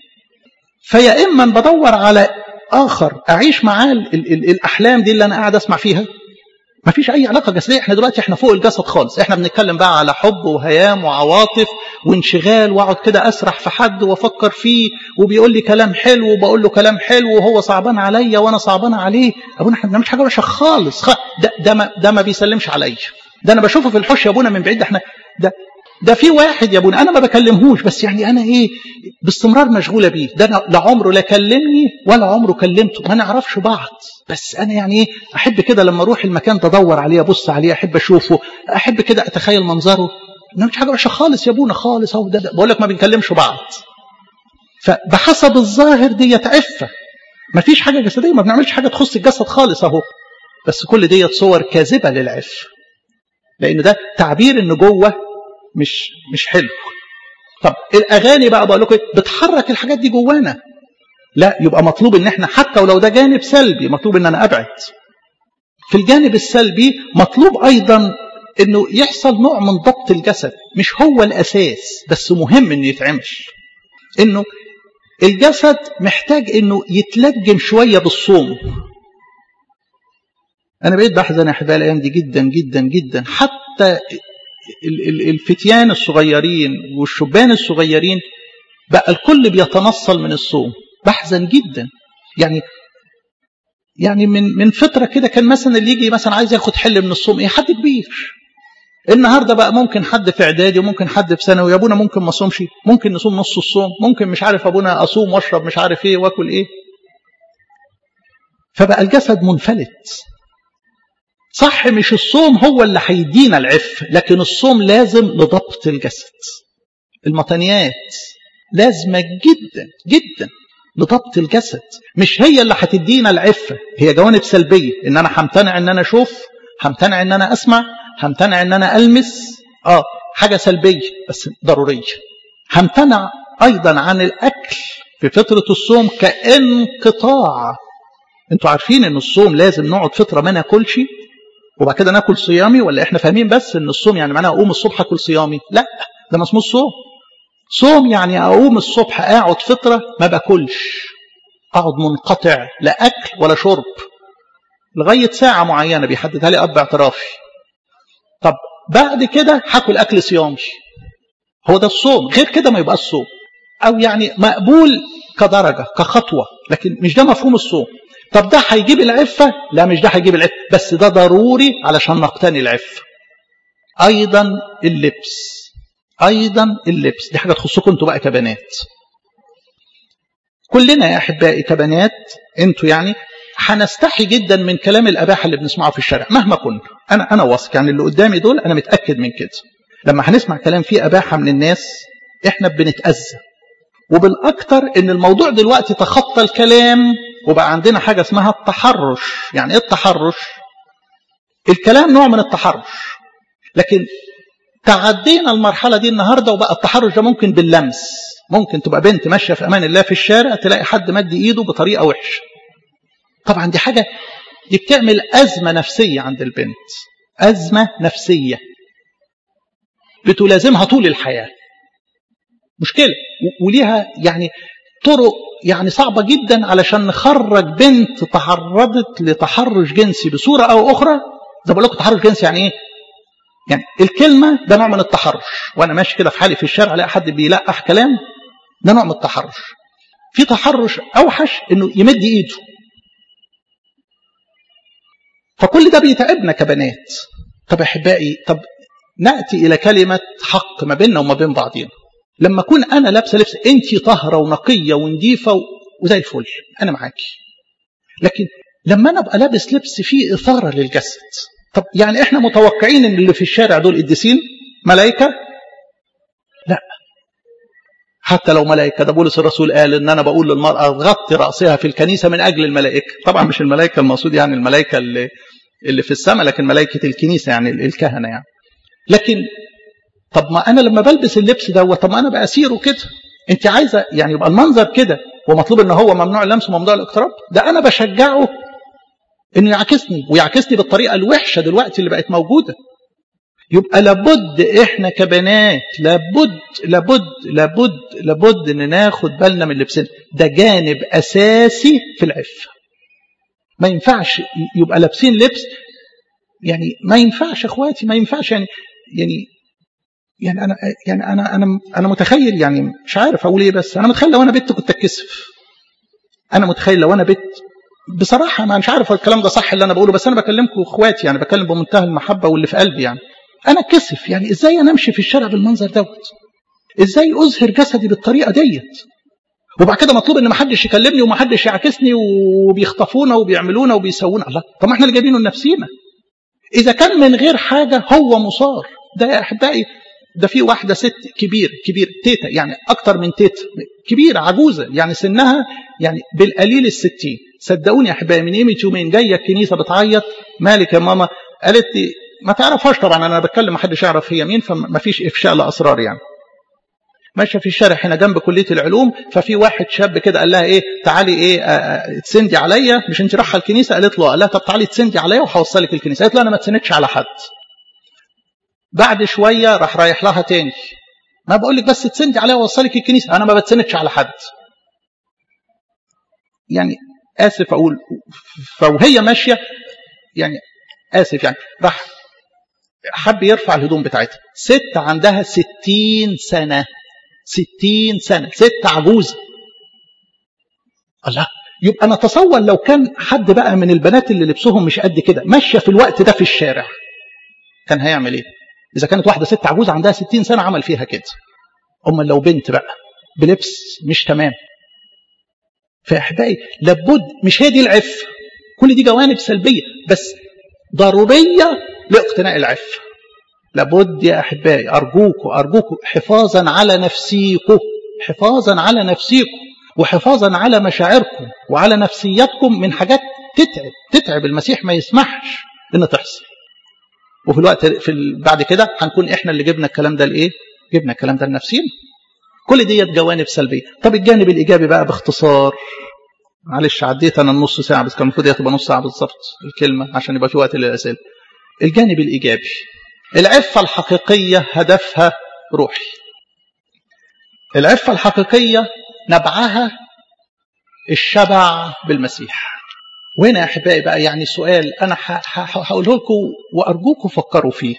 فيا اما بدور على اخر اعيش معاه الاحلام دي اللي انا قاعد اسمع فيها ما فيش اي علاقه جسديه احنا دلوقتي احنا فوق الجسد خالص احنا بنتكلم بقى على حب وهيام وعواطف وانشغال واقعد كده اسرح في حد وافكر فيه وبيقول لي كلام حلو وبقول له كلام حلو وهو صعبان عليا وانا صعبان عليه ابونا احنا ما بنعملش حاجه وحشه خالص خ... ده ده ما, ده ما بيسلمش عليا ده انا بشوفه في الحش يا ابونا من بعيد احنا ده ده في واحد يا ابونا انا ما بكلمهوش بس يعني انا ايه باستمرار مشغوله بيه ده أنا لا عمره لا كلمني ولا عمره كلمته ما نعرفش بعض بس انا يعني ايه احب كده لما اروح المكان ده ادور عليه ابص عليه احب اشوفه احب كده اتخيل منظره ما مش حاجه وحشه خالص يا ابونا خالص اهو ده, ده بقول لك ما بنكلمش بعض فبحسب الظاهر ديت عفه مفيش حاجه جسديه ما بنعملش حاجه تخص الجسد خالص اهو بس كل ديت صور كاذبه للعفه لان ده تعبير ان جوه مش مش حلو طب الاغاني بقى بقول لكم بتحرك الحاجات دي جوانا لا يبقى مطلوب ان احنا حتى ولو ده جانب سلبي مطلوب ان انا ابعد في الجانب السلبي مطلوب ايضا انه يحصل نوع من ضبط الجسد مش هو الاساس بس مهم انه يتعمل انه الجسد محتاج انه يتلجم شويه بالصوم انا بقيت بحزن يا احبائي الايام دي جدا جدا جدا حتى الفتيان الصغيرين والشبان الصغيرين بقى الكل بيتنصل من الصوم بحزن جدا يعني يعني من من فتره كده كان مثلا اللي يجي مثلا عايز ياخد حل من الصوم ايه حد كبير النهارده بقى ممكن حد في اعدادي وممكن حد في ثانوي ابونا ممكن ما صومش ممكن نصوم نص الصوم ممكن مش عارف ابونا اصوم واشرب مش عارف ايه واكل ايه فبقى الجسد منفلت صح مش الصوم هو اللي هيدينا العف لكن الصوم لازم لضبط الجسد المطنيات لازمة جدا جدا لضبط الجسد مش هي اللي هتدينا العفة هي جوانب سلبية ان انا همتنع ان انا اشوف همتنع ان انا اسمع همتنع ان انا المس اه حاجة سلبية بس ضرورية همتنع ايضا عن الاكل في فترة الصوم كانقطاع انتوا عارفين ان الصوم لازم نقعد فترة ما ناكلش وبعد كده ناكل صيامي ولا احنا فاهمين بس ان الصوم يعني معناها اقوم الصبح اكل صيامي لا ده ما اسمه الصوم صوم يعني اقوم الصبح اقعد فتره ما باكلش اقعد منقطع لا اكل ولا شرب لغايه ساعه معينه بيحددها لي اب اعترافي طب بعد كده هاكل اكل صيامي هو ده الصوم غير كده ما يبقى الصوم او يعني مقبول كدرجه كخطوه لكن مش ده مفهوم الصوم طب ده هيجيب العفة لا مش ده هيجيب العفة بس ده ضروري علشان نقتني العفة أيضا اللبس أيضا اللبس دي حاجة تخصكم انتوا بقى كبنات كلنا يا أحبائي كبنات انتوا يعني هنستحي جدا من كلام الأباحة اللي بنسمعه في الشارع مهما كنا أنا أنا واثق يعني اللي قدامي دول أنا متأكد من كده لما هنسمع كلام فيه أباحة من الناس إحنا بنتأذى وبالأكثر إن الموضوع دلوقتي تخطى الكلام وبقى عندنا حاجة اسمها التحرش يعني ايه التحرش الكلام نوع من التحرش لكن تعدينا المرحلة دي النهاردة وبقى التحرش ده ممكن باللمس ممكن تبقى بنت ماشية في أمان الله في الشارع تلاقي حد مد إيده بطريقة وحشة طبعا دي حاجة دي بتعمل أزمة نفسية عند البنت أزمة نفسية بتلازمها طول الحياة مشكلة وليها يعني طرق يعني صعبة جدا علشان نخرج بنت تعرضت لتحرش جنسي بصورة أو أخرى زي بقول لكم تحرش جنسي يعني إيه؟ يعني الكلمة ده نوع من التحرش وأنا ماشي كده في حالي في الشارع ألاقي حد بيلقح كلام ده نوع من التحرش في تحرش أوحش إنه يمد إيده فكل ده بيتعبنا كبنات طب أحبائي طب نأتي إلى كلمة حق ما بيننا وما بين بعضينا لما اكون انا لابسه لبس انت طاهره ونقيه ونظيفه وزي الفل انا معاكي لكن لما انا ابقى لابس لبس فيه اثاره للجسد طب يعني احنا متوقعين ان اللي في الشارع دول قديسين ملائكه لا حتى لو ملائكه ده بولس الرسول قال ان انا بقول للمراه غطي راسها في الكنيسه من اجل الملائكه طبعا مش الملائكه المقصود يعني الملائكه اللي اللي في السماء لكن ملائكه الكنيسه يعني الكهنه يعني لكن طب ما انا لما بلبس اللبس ده طب ما انا بأسيره كده انت عايزه يعني يبقى المنظر كده ومطلوب ان هو ممنوع اللمس وممنوع الاقتراب ده انا بشجعه انه يعكسني ويعكسني بالطريقه الوحشه دلوقتي اللي بقت موجوده يبقى لابد احنا كبنات لابد لابد لابد لابد ان ناخد بالنا من لبسنا ده جانب اساسي في العفه ما ينفعش يبقى لابسين لبس يعني ما ينفعش اخواتي ما ينفعش يعني يعني يعني انا يعني انا انا انا متخيل يعني مش عارف اقول ايه بس انا متخيل لو انا بنت كنت اتكسف انا متخيل لو انا بنت بصراحه ما مش عارف الكلام ده صح اللي انا بقوله بس انا بكلمكم اخواتي يعني بكلم بمنتهى المحبه واللي في قلبي يعني انا اتكسف يعني ازاي انا امشي في الشارع بالمنظر دوت ازاي اظهر جسدي بالطريقه ديت وبعد كده مطلوب ان ما حدش يكلمني وما حدش يعكسني وبيخطفونا وبيعملونا وبيسوونا الله طب ما احنا اللي جايبينه لنفسينا اذا كان من غير حاجه هو مصار ده يا احبائي ده في واحده ست كبير كبير تيتا يعني اكتر من تيتا كبيره عجوزه يعني سنها يعني بالقليل الستين صدقوني يا احبائي من قيمه يومين جايه الكنيسه بتعيط مالك يا ماما قالت لي ما تعرفهاش طبعا انا بتكلم ما حدش يعرف هي مين فما فيش افشاء لاسرار يعني ماشيه في الشارع هنا جنب كليه العلوم ففي واحد شاب كده قال لها ايه تعالي ايه تسندي عليا مش انت رايحه الكنيسه قالت له قال لها طب تعالي تسندي عليا وهوصلك الكنيسه قالت له انا ما تسندش على حد بعد شويه راح رايح لها تاني ما بقول لك بس تسندي عليا ووصلك الكنيسه انا ما بتسندش على حد يعني اسف اقول فوهي ماشيه يعني اسف يعني راح حب يرفع الهدوم بتاعتها ست عندها ستين سنه ستين سنة ست عجوزة الله يبقى نتصور لو كان حد بقى من البنات اللي لبسهم مش قد كده ماشية في الوقت ده في الشارع كان هيعمل ايه إذا كانت واحدة ست عجوزة عندها ستين سنة عمل فيها كده أما لو بنت بقى بلبس مش تمام فأحبائي لابد مش هي دي العفة كل دي جوانب سلبية بس ضرورية لاقتناء العفة لابد يا احبائي ارجوكم ارجوكم حفاظا على نفسيكم حفاظا على نفسيكم وحفاظا على مشاعركم وعلى نفسيتكم من حاجات تتعب تتعب المسيح ما يسمحش ان تحصل وفي الوقت في بعد كده هنكون احنا اللي جبنا الكلام ده لايه جبنا الكلام ده لنفسينا كل ديت جوانب سلبيه طب الجانب الايجابي بقى باختصار معلش عديت انا النص ساعه بس كان المفروض تبقى نص ساعه بالظبط الكلمه عشان يبقى في وقت للاسئله الجانب الايجابي العفة الحقيقية هدفها روحي العفة الحقيقية نبعها الشبع بالمسيح وهنا يا أحبائي بقى يعني سؤال أنا هقوله لكم وأرجوكم فكروا فيه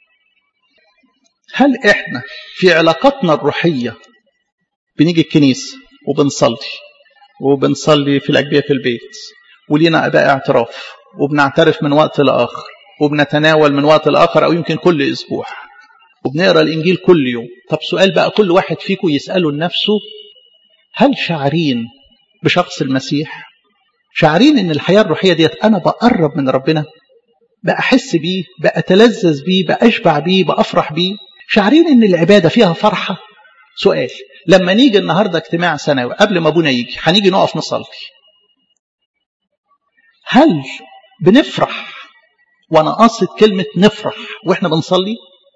هل إحنا في علاقاتنا الروحية بنيجي الكنيسة وبنصلي وبنصلي في الأجبية في البيت ولينا أباء اعتراف وبنعترف من وقت لآخر وبنتناول من وقت لآخر أو يمكن كل أسبوع وبنقرأ الإنجيل كل يوم طب سؤال بقى كل واحد فيكم يسأله لنفسه هل شعرين بشخص المسيح شعرين ان الحياة الروحية ديت أنا بقرب من ربنا بأحس بيه بأتلذذ بيه بأشبع بيه بأفرح بيه شعرين ان العبادة فيها فرحة سؤال لما نيجي النهاردة اجتماع سنوي قبل ما ابونا يجي هنيجي نقف نصلي هل بنفرح وانا قاصد كلمة نفرح واحنا بنصلي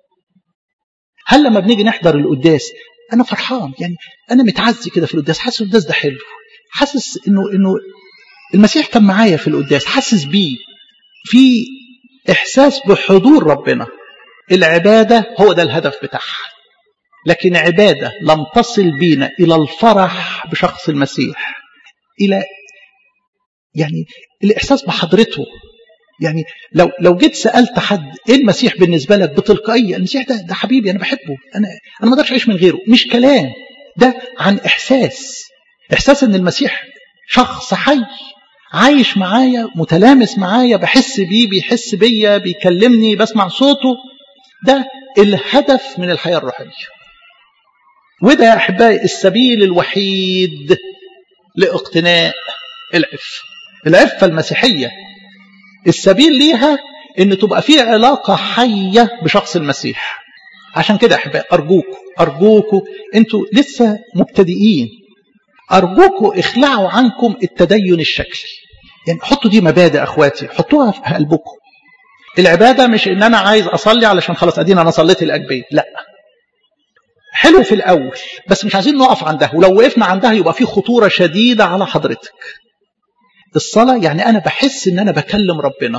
هل لما بنيجي نحضر القداس انا فرحان يعني انا متعزي كده في القداس حاسس القداس ده حلو حاسس انه انه المسيح كان معايا في القداس حاسس بيه في احساس بحضور ربنا العباده هو ده الهدف بتاعها لكن عباده لم تصل بينا الى الفرح بشخص المسيح الى يعني الاحساس بحضرته يعني لو لو جيت سالت حد ايه المسيح بالنسبه لك بتلقائيه المسيح ده ده حبيبي انا بحبه انا انا ما اقدرش اعيش من غيره مش كلام ده عن احساس احساس ان المسيح شخص حي عايش معايا متلامس معايا بحس بيه بيحس بيا بيكلمني بسمع صوته ده الهدف من الحياه الروحيه وده يا احبائي السبيل الوحيد لاقتناء العفه العفه المسيحيه السبيل ليها ان تبقى في علاقة حية بشخص المسيح عشان كده احبائي ارجوكوا ارجوكوا انتوا لسه مبتدئين ارجوكوا اخلعوا عنكم التدين الشكلي يعني حطوا دي مبادئ اخواتي حطوها في قلبكم العبادة مش ان انا عايز اصلي علشان خلاص ادينا انا صليت الاجبية لا حلو في الاول بس مش عايزين نقف عندها ولو وقفنا عندها يبقى في خطورة شديدة على حضرتك الصلاة يعني أنا بحس إن أنا بكلم ربنا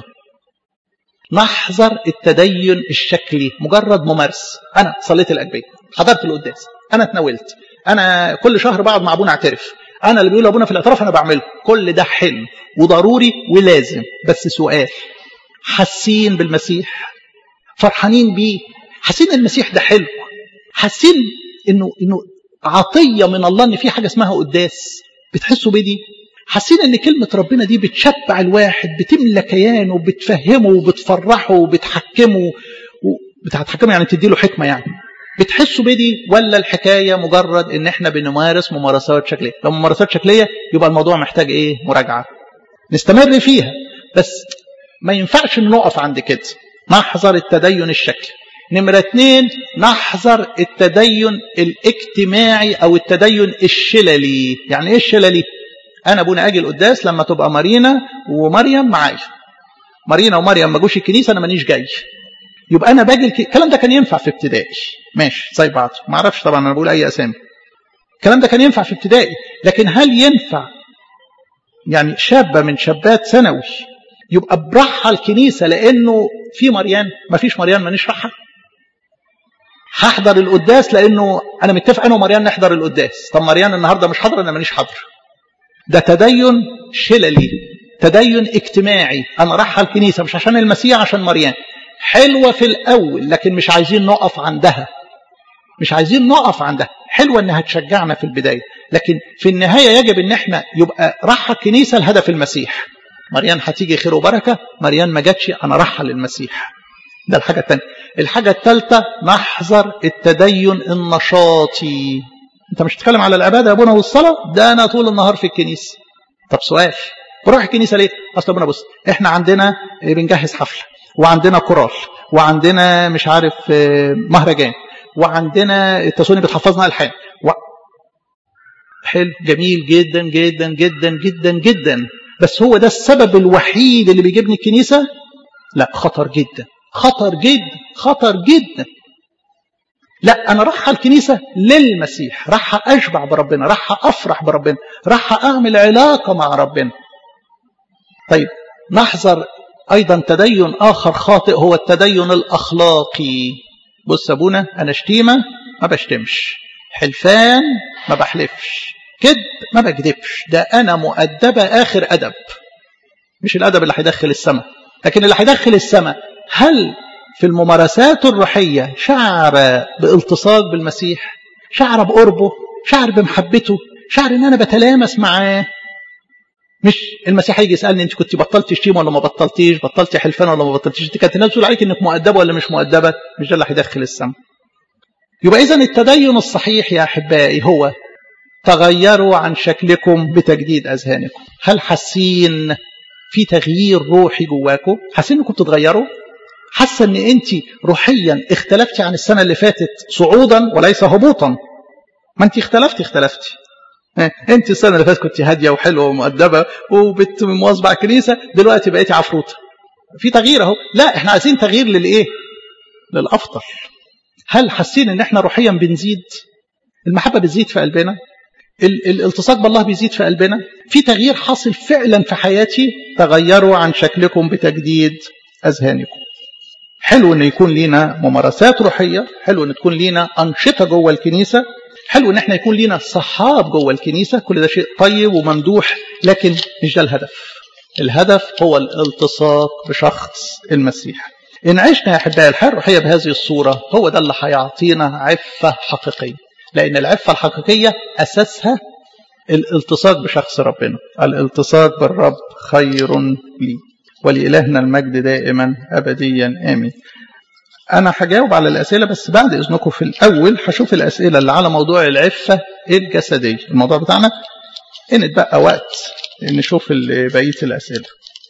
نحذر التدين الشكلي مجرد ممارسة أنا صليت الأجبية حضرت القداس أنا اتناولت أنا كل شهر بقعد مع أبونا أعترف أنا اللي بيقول أبونا في الاعتراف أنا بعمله كل ده حلو وضروري ولازم بس سؤال حاسين بالمسيح فرحانين بيه حاسين المسيح ده حلو حاسين إنه إنه عطية من الله إن في حاجة اسمها قداس بتحسوا بيه دي حاسين ان كلمة ربنا دي بتشبع الواحد بتملى كيانه وبتفهمه وبتفرحه وبتحكمه بتحكمه يعني تديله حكمة يعني بتحسوا بدي ولا الحكاية مجرد ان احنا بنمارس ممارسات شكلية لو ممارسات شكلية يبقى الموضوع محتاج ايه مراجعة نستمر فيها بس ما ينفعش نقف عند كده نحذر التدين الشكلي نمرة اتنين نحذر التدين الاجتماعي او التدين الشللي يعني ايه الشللي انا ابونا اجي القداس لما تبقى مارينا ومريم معايا مارينا ومريم ما جوش الكنيسه انا مانيش جاي يبقى انا باجي الك... الكلام ده كان ينفع في ابتدائي ماشي زي بعض ما اعرفش طبعا انا بقول اي اسامي الكلام ده كان ينفع في ابتدائي لكن هل ينفع يعني شابه من شابات ثانوي يبقى برحها الكنيسه لانه في مريان ما فيش مريان مانيش راحها هحضر القداس لانه انا متفق انا ومريان نحضر القداس طب مريان النهارده مش حاضر انا مانيش حاضر ده تدين شللي تدين اجتماعي انا رايحه الكنيسه مش عشان المسيح عشان مريان حلوه في الاول لكن مش عايزين نقف عندها مش عايزين نقف عندها حلوه انها تشجعنا في البدايه لكن في النهايه يجب ان احنا يبقى رايحه الكنيسه لهدف المسيح مريان هتيجي خير وبركه مريان ما جاتش انا رايحه للمسيح ده الحاجه الثانيه الحاجه الثالثه نحذر التدين النشاطي انت مش بتتكلم على العباده يا ابونا والصلاه ده انا طول النهار في الكنيسه طب سؤال بروح الكنيسه ليه اصل ابونا بص احنا عندنا بنجهز حفله وعندنا كورال وعندنا مش عارف مهرجان وعندنا التسوني بتحفظنا الحان و... حلو جميل جدا جدا جدا جدا جدا بس هو ده السبب الوحيد اللي بيجيبني الكنيسه لا خطر جدا خطر جدا خطر جدا لا انا رايحه الكنيسه للمسيح رايحه اشبع بربنا رايحه افرح بربنا رايحه اعمل علاقه مع ربنا طيب نحذر ايضا تدين اخر خاطئ هو التدين الاخلاقي بص ابونا انا شتيمه ما بشتمش حلفان ما بحلفش كذب ما بكذبش ده انا مؤدبه اخر ادب مش الادب اللي هيدخل السماء لكن اللي هيدخل السماء هل في الممارسات الروحيه شعر بالتصاق بالمسيح شعر بقربه شعر بمحبته شعر ان انا بتلامس معاه مش المسيح هيجي يسالني انت كنت بطلت شتيمه ولا ما بطلتيش بطلتي حلفان ولا ما بطلتيش انت كانت الناس تقول عليك انك مؤدبه ولا مش مؤدبه مش ده اللي هيدخل السماء يبقى اذا التدين الصحيح يا احبائي هو تغيروا عن شكلكم بتجديد اذهانكم هل حاسين في تغيير روحي جواكم حاسين انكم بتتغيروا حاسه ان انت روحيا اختلفتي عن السنه اللي فاتت صعودا وليس هبوطا ما انت اختلفتي اختلفتي انت السنه اللي فاتت كنت هاديه وحلوه ومؤدبه وبت مواظبه على الكنيسه دلوقتي بقيتي عفروته في تغيير اهو لا احنا عايزين تغيير للايه للافضل هل حاسين ان احنا روحيا بنزيد المحبه بتزيد في قلبنا الالتصاق بالله بيزيد في قلبنا في تغيير حاصل فعلا في حياتي تغيروا عن شكلكم بتجديد اذهانكم حلو ان يكون لينا ممارسات روحيه حلو ان تكون لينا انشطه جوه الكنيسه حلو ان احنا يكون لينا صحاب جوه الكنيسه كل ده شيء طيب وممدوح لكن مش ده الهدف الهدف هو الالتصاق بشخص المسيح ان عشنا يا احبائي الحياه الروحيه بهذه الصوره هو ده اللي هيعطينا عفه حقيقيه لان العفه الحقيقيه اساسها الالتصاق بشخص ربنا الالتصاق بالرب خير لي ولإلهنا المجد دائما أبديا آمين أنا هجاوب على الأسئلة بس بعد إذنكم في الأول هشوف الأسئلة اللي على موضوع العفة الجسدية الموضوع بتاعنا إن اتبقى وقت نشوف بقية الأسئلة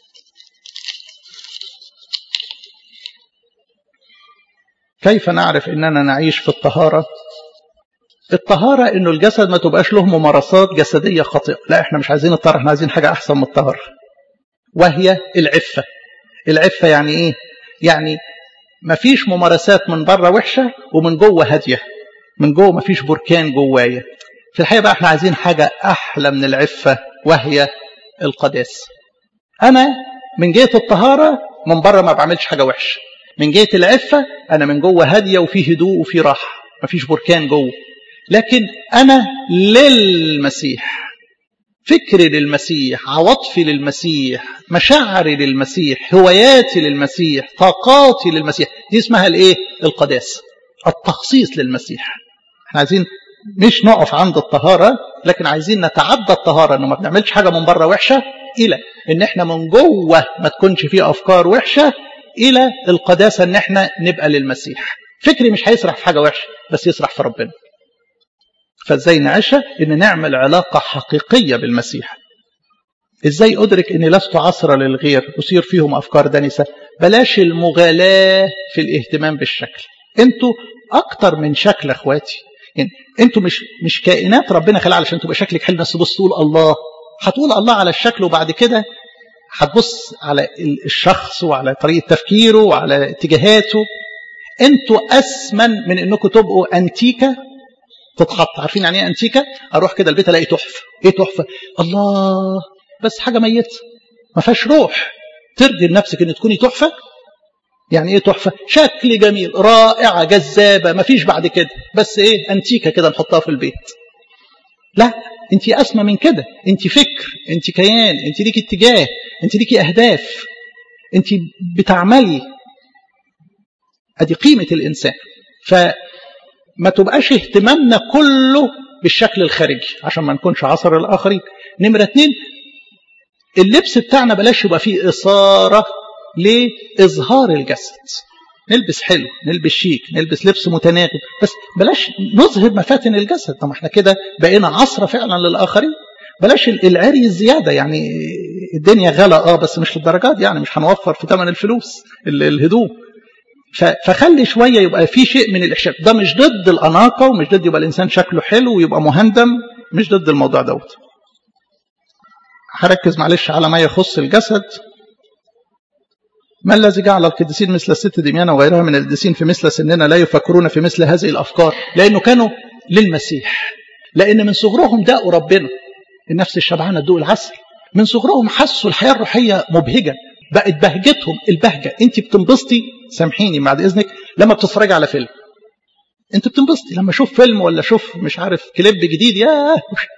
كيف نعرف إننا نعيش في الطهارة الطهارة إنه الجسد ما تبقاش له ممارسات جسدية خاطئة لا إحنا مش عايزين الطهارة إحنا عايزين حاجة أحسن من الطهارة وهي العفة العفة يعني إيه يعني مفيش ممارسات من بره وحشة ومن جوه هادية من جوه مفيش بركان جوايا في الحقيقة بقى احنا عايزين حاجة أحلى من العفة وهي القداسة أنا من جهة الطهارة من بره ما بعملش حاجة وحشة من جهة العفة أنا من جوه هادية وفي هدوء وفي راحة مفيش بركان جوه لكن أنا للمسيح فكري للمسيح عواطفي للمسيح مشاعري للمسيح هواياتي للمسيح طاقاتي للمسيح دي اسمها الايه القداسه التخصيص للمسيح احنا عايزين مش نقف عند الطهاره لكن عايزين نتعدى الطهاره انه ما بنعملش حاجه من بره وحشه الى ان احنا من جوه ما تكونش فيه افكار وحشه الى القداسه ان احنا نبقى للمسيح فكري مش هيسرح في حاجه وحشه بس يسرح في ربنا فازاي نعيشها ان نعمل علاقه حقيقيه بالمسيح ازاي ادرك اني لست عصرة للغير اثير فيهم افكار دنسه بلاش المغالاه في الاهتمام بالشكل انتوا اكتر من شكل اخواتي يعني انتوا مش مش كائنات ربنا خلقها علشان تبقى شكلك حلو بس بص تقول الله هتقول الله على الشكل وبعد كده هتبص على الشخص وعلى طريقه تفكيره وعلى اتجاهاته انتوا اسمن من انكم تبقوا انتيكه تتحط عارفين يعني ايه انتيكه اروح كده البيت الاقي تحفه ايه تحفه الله بس حاجه ميته ما فيهاش روح ترضي لنفسك ان تكوني تحفه يعني ايه تحفه شكل جميل رائعه جذابه ما فيش بعد كده بس ايه انتيكه كده نحطها في البيت لا انت اسمى من كده انت فكر انت كيان انت ليكي اتجاه انت ليكي اهداف انت بتعملي ادي قيمه الانسان فما تبقاش اهتمامنا كله بالشكل الخارجي عشان ما نكونش عصر الاخرين نمره اتنين اللبس بتاعنا بلاش يبقى فيه اثاره لاظهار الجسد نلبس حلو نلبس شيك نلبس لبس متناغم بس بلاش نظهر مفاتن الجسد طب احنا كده بقينا عصرة فعلا للآخرين بلاش العري الزيادة يعني الدنيا غلا اه بس مش للدرجات يعني مش هنوفر في ثمن الفلوس الهدوم فخلي شوية يبقى في شيء من الإحشاء ده مش ضد الأناقة ومش ضد يبقى الإنسان شكله حلو ويبقى مهندم مش ضد الموضوع دوت هركز معلش على ما يخص الجسد ما الذي جعل القديسين مثل الست دميانة وغيرها من القديسين في مثل سننا لا يفكرون في مثل هذه الأفكار لأنه كانوا للمسيح لأن من صغرهم داقوا ربنا النفس الشبعانة تدوق العسل من صغرهم حسوا الحياة الروحية مبهجة بقت بهجتهم البهجة انت بتنبسطي سامحيني بعد إذنك لما بتتفرجي على فيلم انت بتنبسطي لما اشوف فيلم ولا اشوف مش عارف كليب جديد ياه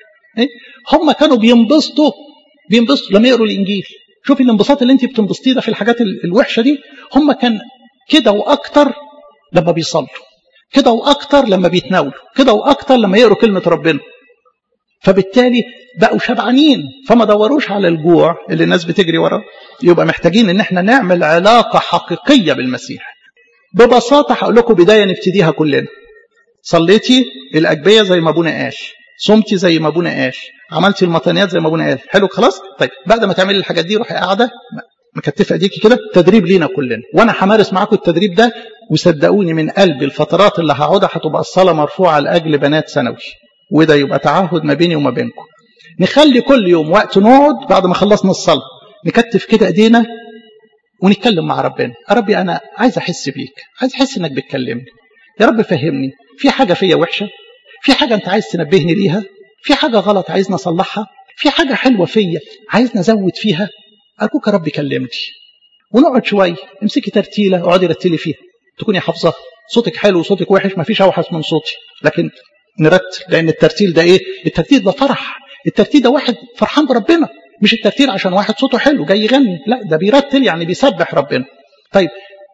هم كانوا بينبسطوا بينبسطوا لما يقروا الانجيل شوفي الانبساط اللي انت بتنبسطيه ده في الحاجات الوحشه دي هم كان كده واكتر لما بيصلوا كده واكتر لما بيتناولوا كده واكتر لما يقروا كلمه ربنا فبالتالي بقوا شبعانين فما دوروش على الجوع اللي الناس بتجري وراه يبقى محتاجين ان احنا نعمل علاقه حقيقيه بالمسيح ببساطه هقول لكم بدايه نبتديها كلنا صليتي الاجبيه زي ما ابونا قال صمتي زي ما ابونا قال عملتي المطانيات زي ما ابونا قال حلو خلاص طيب بعد ما تعملي الحاجات دي روحي قاعده مكتفه ايديكي كده تدريب لينا كلنا وانا همارس معاكم التدريب ده وصدقوني من قلبي الفترات اللي هقعدها هتبقى الصلاه مرفوعه لاجل بنات ثانوي وده يبقى تعهد ما بيني وما بينكم نخلي كل يوم وقت نقعد بعد ما خلصنا الصلاه نكتف كده ايدينا ونتكلم مع ربنا يا ربي انا عايز احس بيك عايز احس انك بتكلمني يا رب فهمني في حاجه فيا وحشه في حاجة أنت عايز تنبهني ليها في حاجة غلط عايز نصلحها في حاجة حلوة فيا عايز نزود فيها أرجوك يا رب كلمني ونقعد شوية امسكي ترتيلة اقعدي رتلي فيها تكوني حافظاها صوتك حلو وصوتك وحش ما فيش أوحش من صوتي لكن نرتل لأن الترتيل ده إيه الترتيل ده فرح الترتيل ده واحد فرحان بربنا مش الترتيل عشان واحد صوته حلو جاي يغني لا ده بيرتل يعني بيسبح ربنا طيب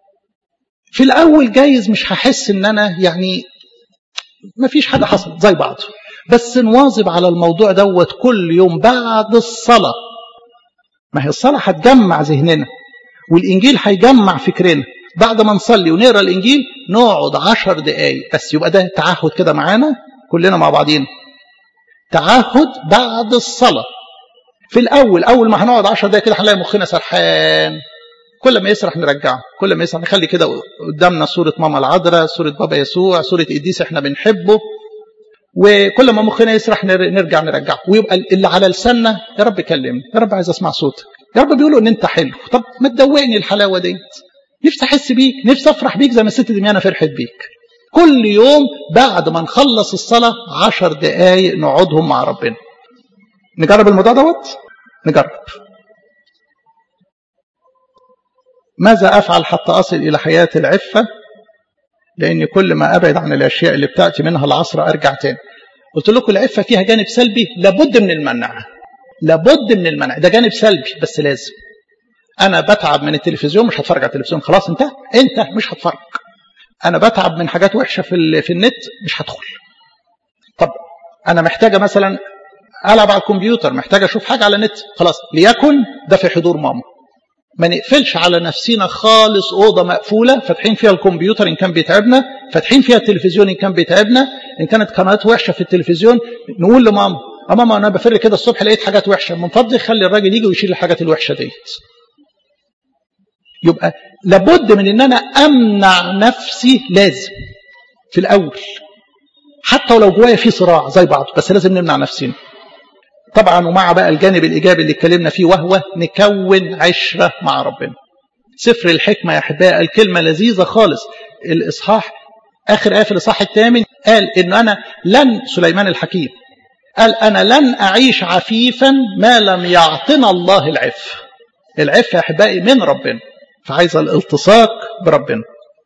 في الأول جايز مش هحس إن أنا يعني ما فيش حاجة حصلت زي بعض بس نواظب على الموضوع دوت كل يوم بعد الصلاة ما هي الصلاة هتجمع ذهننا والإنجيل هيجمع فكرنا بعد ما نصلي ونقرا الإنجيل نقعد عشر دقايق بس يبقى ده تعهد كده معانا كلنا مع بعضينا تعهد بعد الصلاة في الأول أول ما هنقعد عشر دقايق كده هنلاقي مخنا سرحان كل ما يسرح نرجعه كل ما يسرح نخلي كده قدامنا صورة ماما العذراء صورة بابا يسوع صورة قديس احنا بنحبه وكل ما مخنا يسرح نرجع نرجعه ويبقى اللي على لساننا يا رب كلمني يا رب عايز اسمع صوتك يا رب بيقولوا ان انت حلو طب ما تدوقني الحلاوه ديت نفسي احس بيك نفسي افرح بيك زي ما الست دميانه فرحت بيك كل يوم بعد ما نخلص الصلاه عشر دقايق نقعدهم مع ربنا نجرب الموضوع دوت نجرب ماذا أفعل حتى أصل إلى حياة العفة لأني كل ما أبعد عن الأشياء اللي بتأتي منها العصر أرجع تاني قلت لكم العفة فيها جانب سلبي لابد من المنع لابد من المنع ده جانب سلبي بس لازم أنا بتعب من التلفزيون مش هتفرج على التلفزيون خلاص أنت أنت مش هتفرج أنا بتعب من حاجات وحشة في, في النت مش هدخل طب أنا محتاجة مثلا ألعب على الكمبيوتر محتاجة أشوف حاجة على النت خلاص ليكن ده في حضور ماما ما نقفلش على نفسنا خالص أوضة مقفولة فاتحين فيها الكمبيوتر إن كان بيتعبنا فاتحين فيها التلفزيون إن كان بيتعبنا إن كانت قنوات وحشة في التلفزيون نقول لماما يا ماما أنا بفر كده الصبح لقيت حاجات وحشة من فضلك خلي الراجل يجي ويشيل الحاجات الوحشة ديت يبقى لابد من ان انا امنع نفسي لازم في الاول حتى ولو جوايا في صراع زي بعض بس لازم نمنع نفسنا طبعا ومع بقى الجانب الايجابي اللي اتكلمنا فيه وهو نكون عشره مع ربنا سفر الحكمه يا احبائي الكلمه لذيذه خالص الاصحاح اخر ايه في الاصحاح الثامن قال انه انا لن سليمان الحكيم قال انا لن اعيش عفيفا ما لم يعطنا الله العف العف يا احبائي من ربنا فعايزه الالتصاق بربنا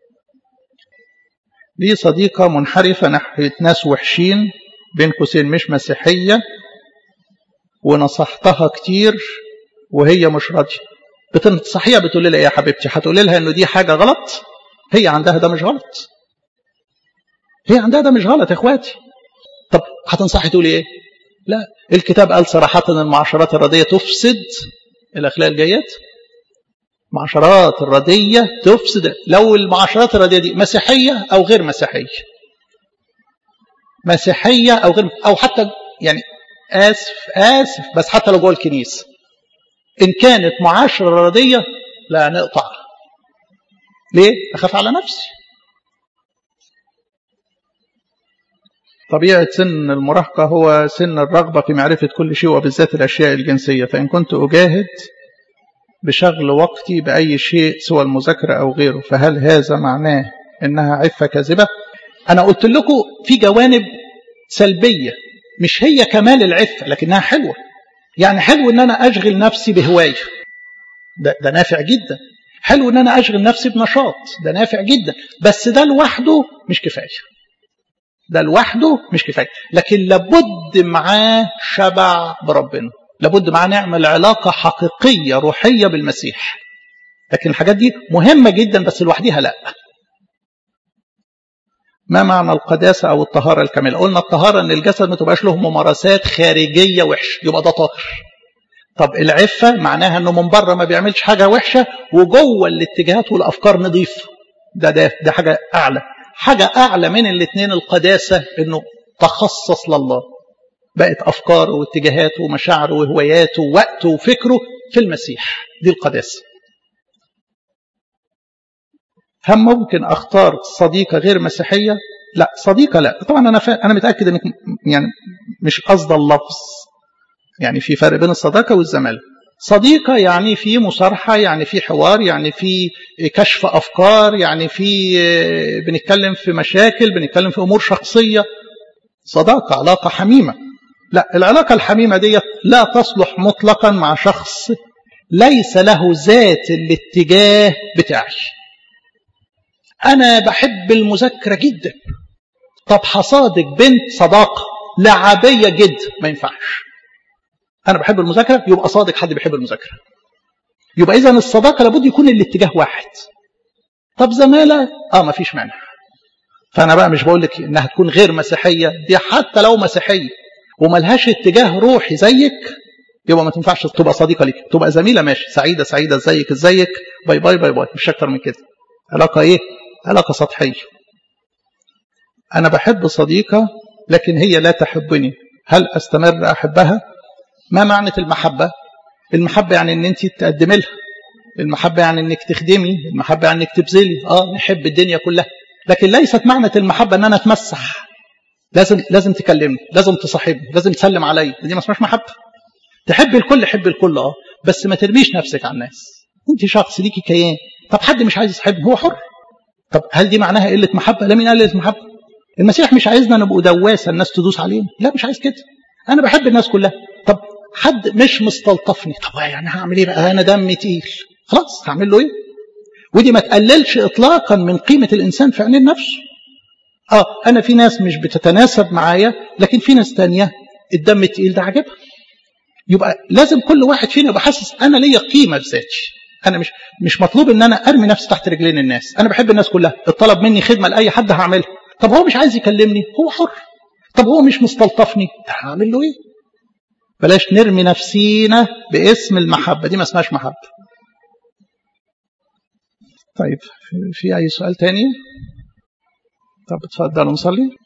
لي صديقه منحرفه ناحيه ناس وحشين بين قوسين مش مسيحيه ونصحتها كتير وهي مش راضيه بتنصحيها بتقول لها يا حبيبتي هتقولي لها انه دي حاجه غلط هي عندها ده مش غلط هي عندها ده مش غلط يا اخواتي طب هتنصحي تقولي ايه لا الكتاب قال صراحه ان المعاشرات الرديه تفسد الاخلاق الجيد معاشرات الرديه تفسد لو المعاشرات الرديه دي مسيحيه او غير مسيحيه مسيحيه او غير او حتى يعني اسف اسف بس حتى لو جوه الكنيسه ان كانت معاشره رديه لا نقطع ليه اخاف على نفسي طبيعة سن المراهقة هو سن الرغبة في معرفة كل شيء وبالذات الأشياء الجنسية فإن كنت أجاهد بشغل وقتي بأي شيء سوى المذاكرة أو غيره فهل هذا معناه إنها عفة كاذبة أنا قلت لكم في جوانب سلبية مش هي كمال العفة لكنها حلوة يعني حلو إن أنا أشغل نفسي بهواية ده, ده نافع جدا حلو إن أنا أشغل نفسي بنشاط ده نافع جدا بس ده لوحده مش كفاية ده لوحده مش كفايه لكن لابد معاه شبع بربنا لابد معاه نعمل علاقه حقيقيه روحيه بالمسيح لكن الحاجات دي مهمه جدا بس لوحديها لا ما معنى القداسه او الطهاره الكامله قلنا الطهاره ان الجسد ما تبقاش له ممارسات خارجيه وحشه يبقى ده طاهر طب العفه معناها انه من بره ما بيعملش حاجه وحشه وجوه الاتجاهات والافكار نظيف ده ده ده حاجه اعلى حاجة أعلى من الاثنين القداسة إنه تخصص لله بقت أفكاره واتجاهاته ومشاعره وهواياته ووقته وفكره في المسيح دي القداسة هل ممكن أختار صديقة غير مسيحية؟ لا صديقة لا طبعا أنا فا... أنا متأكد إنك يعني مش قصد اللفظ يعني في فرق بين الصداقة والزمالة صديقة يعني في مصارحة يعني في حوار يعني في كشف أفكار يعني في بنتكلم في مشاكل بنتكلم في أمور شخصية صداقة علاقة حميمة لا العلاقة الحميمة دي لا تصلح مطلقا مع شخص ليس له ذات الاتجاه بتاعي أنا بحب المذاكرة جدا طب هصادق بنت صداقة لعبية جدا ما ينفعش انا بحب المذاكره يبقى صادق حد بيحب المذاكره يبقى اذا الصداقه لابد يكون الاتجاه واحد طب زماله اه ما فيش مانع فانا بقى مش بقول لك انها تكون غير مسيحيه دي حتى لو مسيحيه وملهاش اتجاه روحي زيك يبقى ما تنفعش تبقى صديقه ليك تبقى زميله ماشي سعيده سعيده ازيك ازيك باي باي باي باي مش اكتر من كده علاقه ايه علاقه سطحيه انا بحب صديقه لكن هي لا تحبني هل استمر احبها ما معنى المحبة المحبة يعني ان انت تقدمي لها المحبة يعني انك تخدمي المحبة يعني انك تبذلي اه نحب الدنيا كلها لكن ليست معنى المحبة ان انا اتمسح لازم لازم تكلمني لازم تصاحبني لازم تسلم عليا دي ما اسمهاش محبة تحب الكل حب الكل اه بس ما ترميش نفسك على الناس انت شخص ليكي كيان طب حد مش عايز يصاحبني هو حر طب هل دي معناها قلة محبة لا مين قال قلة محبة المسيح مش عايزنا نبقوا دواسة الناس تدوس علينا لا مش عايز كده انا بحب الناس كلها طب حد مش مستلطفني طب يعني هعمل ايه بقى انا دمي تقيل خلاص هعمل له ايه ودي ما تقللش اطلاقا من قيمه الانسان في عينين نفسه اه انا في ناس مش بتتناسب معايا لكن في ناس تانية الدم التقيل ده عاجبها يبقى لازم كل واحد فينا يبقى حاسس انا ليا قيمه في ذاتي انا مش مش مطلوب ان انا ارمي نفسي تحت رجلين الناس انا بحب الناس كلها الطلب مني خدمه لاي حد هعملها طب هو مش عايز يكلمني هو حر طب هو مش مستلطفني هعمل له ايه بلاش نرمي نفسينا باسم المحبة دي ما اسمهاش محبة طيب في أي سؤال تاني طب اتفضلوا نصلي